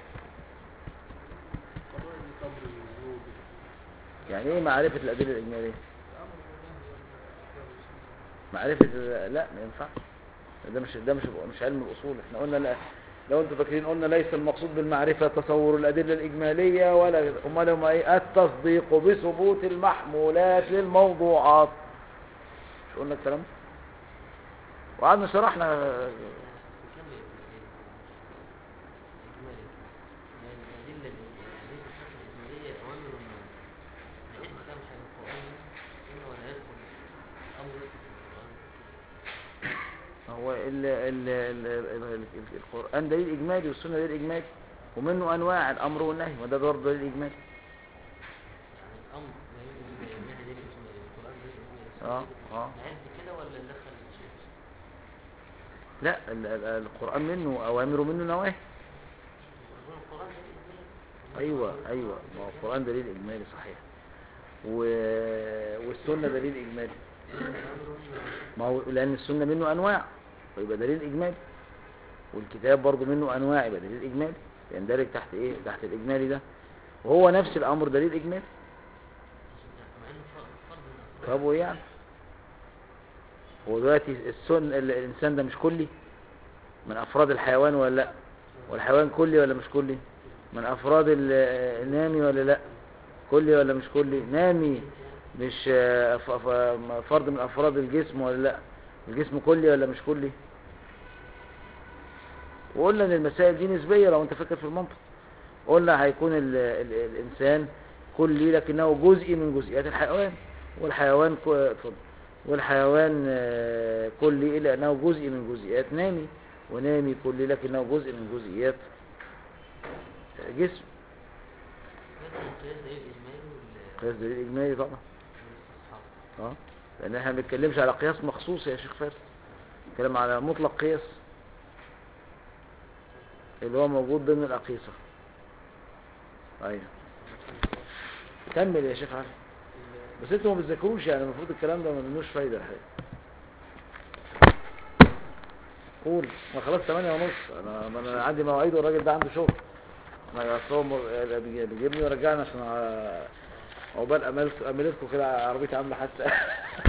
قضايا القبر والوجوب يعني ايه معرفة الادلة الاجمالية معرفة ال- لا ما ينفعش ده مش ده مش مش علم الاصول احنا قلنا لا لو انتوا فاكرين قلنا ليس المقصود بالمعرفة تصور الأدلة الإجمالية ولا أمال هم إيه التصديق بثبوت المحمولات للموضوعات مش قلنا الكلام ده؟ وقعدنا شرحنا نكمل الإجمالي يعني الأدلة الأدلة الفقه الإجمالية أوامر والنواهي نعيد بقى مش عن القرآن إنه ولا يدخل أمر يدخل في القرآن هو ال ال ال ال ال القرآن دليل إجمالي والسنة دليل إجمالي ومنه أنواع الأمر والنهي وده برضه دليل إجمالي يعني الأمر لا يمكن أن يهدي الإجمالي القرآن دليل إجمالي اه اه نعد كده ولا ندخل الشيء لا ال- ال- القرآن منه أوامر ومنه نواهي القرآن دليل إجمالي أيوة أيوة ما هو القرآن دليل إجمالي صحيح و... والسنة دليل إجمالي ما هو لأن السنة منه أنواع ويبقى دليل إجمالي والكتاب برضه منه أنواع يبقى دليل إجمالي يندرج تحت إيه تحت الإجمالي ده وهو نفس الأمر دليل إجمالي مع إنه فرض فرض من أفراد طب وإيه يعني هو دلوقتي السن ال- الإنسان ده مش كلي من أفراد الحيوان ولا لأ والحيوان كلي ولا مش كلي من أفراد ال- النامي ولا لأ كلي ولا مش كلي نامي مش آه، ف- ف- فرد من أفراد الجسم ولا لأ الجسم كلي ولا مش كلي وقلنا ان المسائل دي نسبية لو انت فاكر في المنطق قلنا هيكون ال ال الانسان كلي لكنه جزء من جزئيات الحيوان والحيوان ك- اتفضل. والحيوان آه، كلي الا انه جزء من جزئيات نامي ونامي كلي لكنه جزء من جزئيات آه، جسم لكن القياس دليل إجمالي وال- قياس دليل اجمالي طبعا والاستصحاب اه لان احنا ما بنتكلمش على قياس مخصوص يا شيخ فارس بنتكلم على مطلق قياس اللي هو موجود ضمن الاقيسه ايوه كمل يا شيخ علي بس انتوا ما بتذاكروش يعني المفروض الكلام ده ما منوش فايده الحقيقه قول ما خلاص 8 ونص انا ما انا عندي مواعيد والراجل ده عنده شغل انا اصل هو مر- بيجي- بيجيبني ويرجعني عشان ع- عقبال املت املتكم كده عربيتي عامله حادثه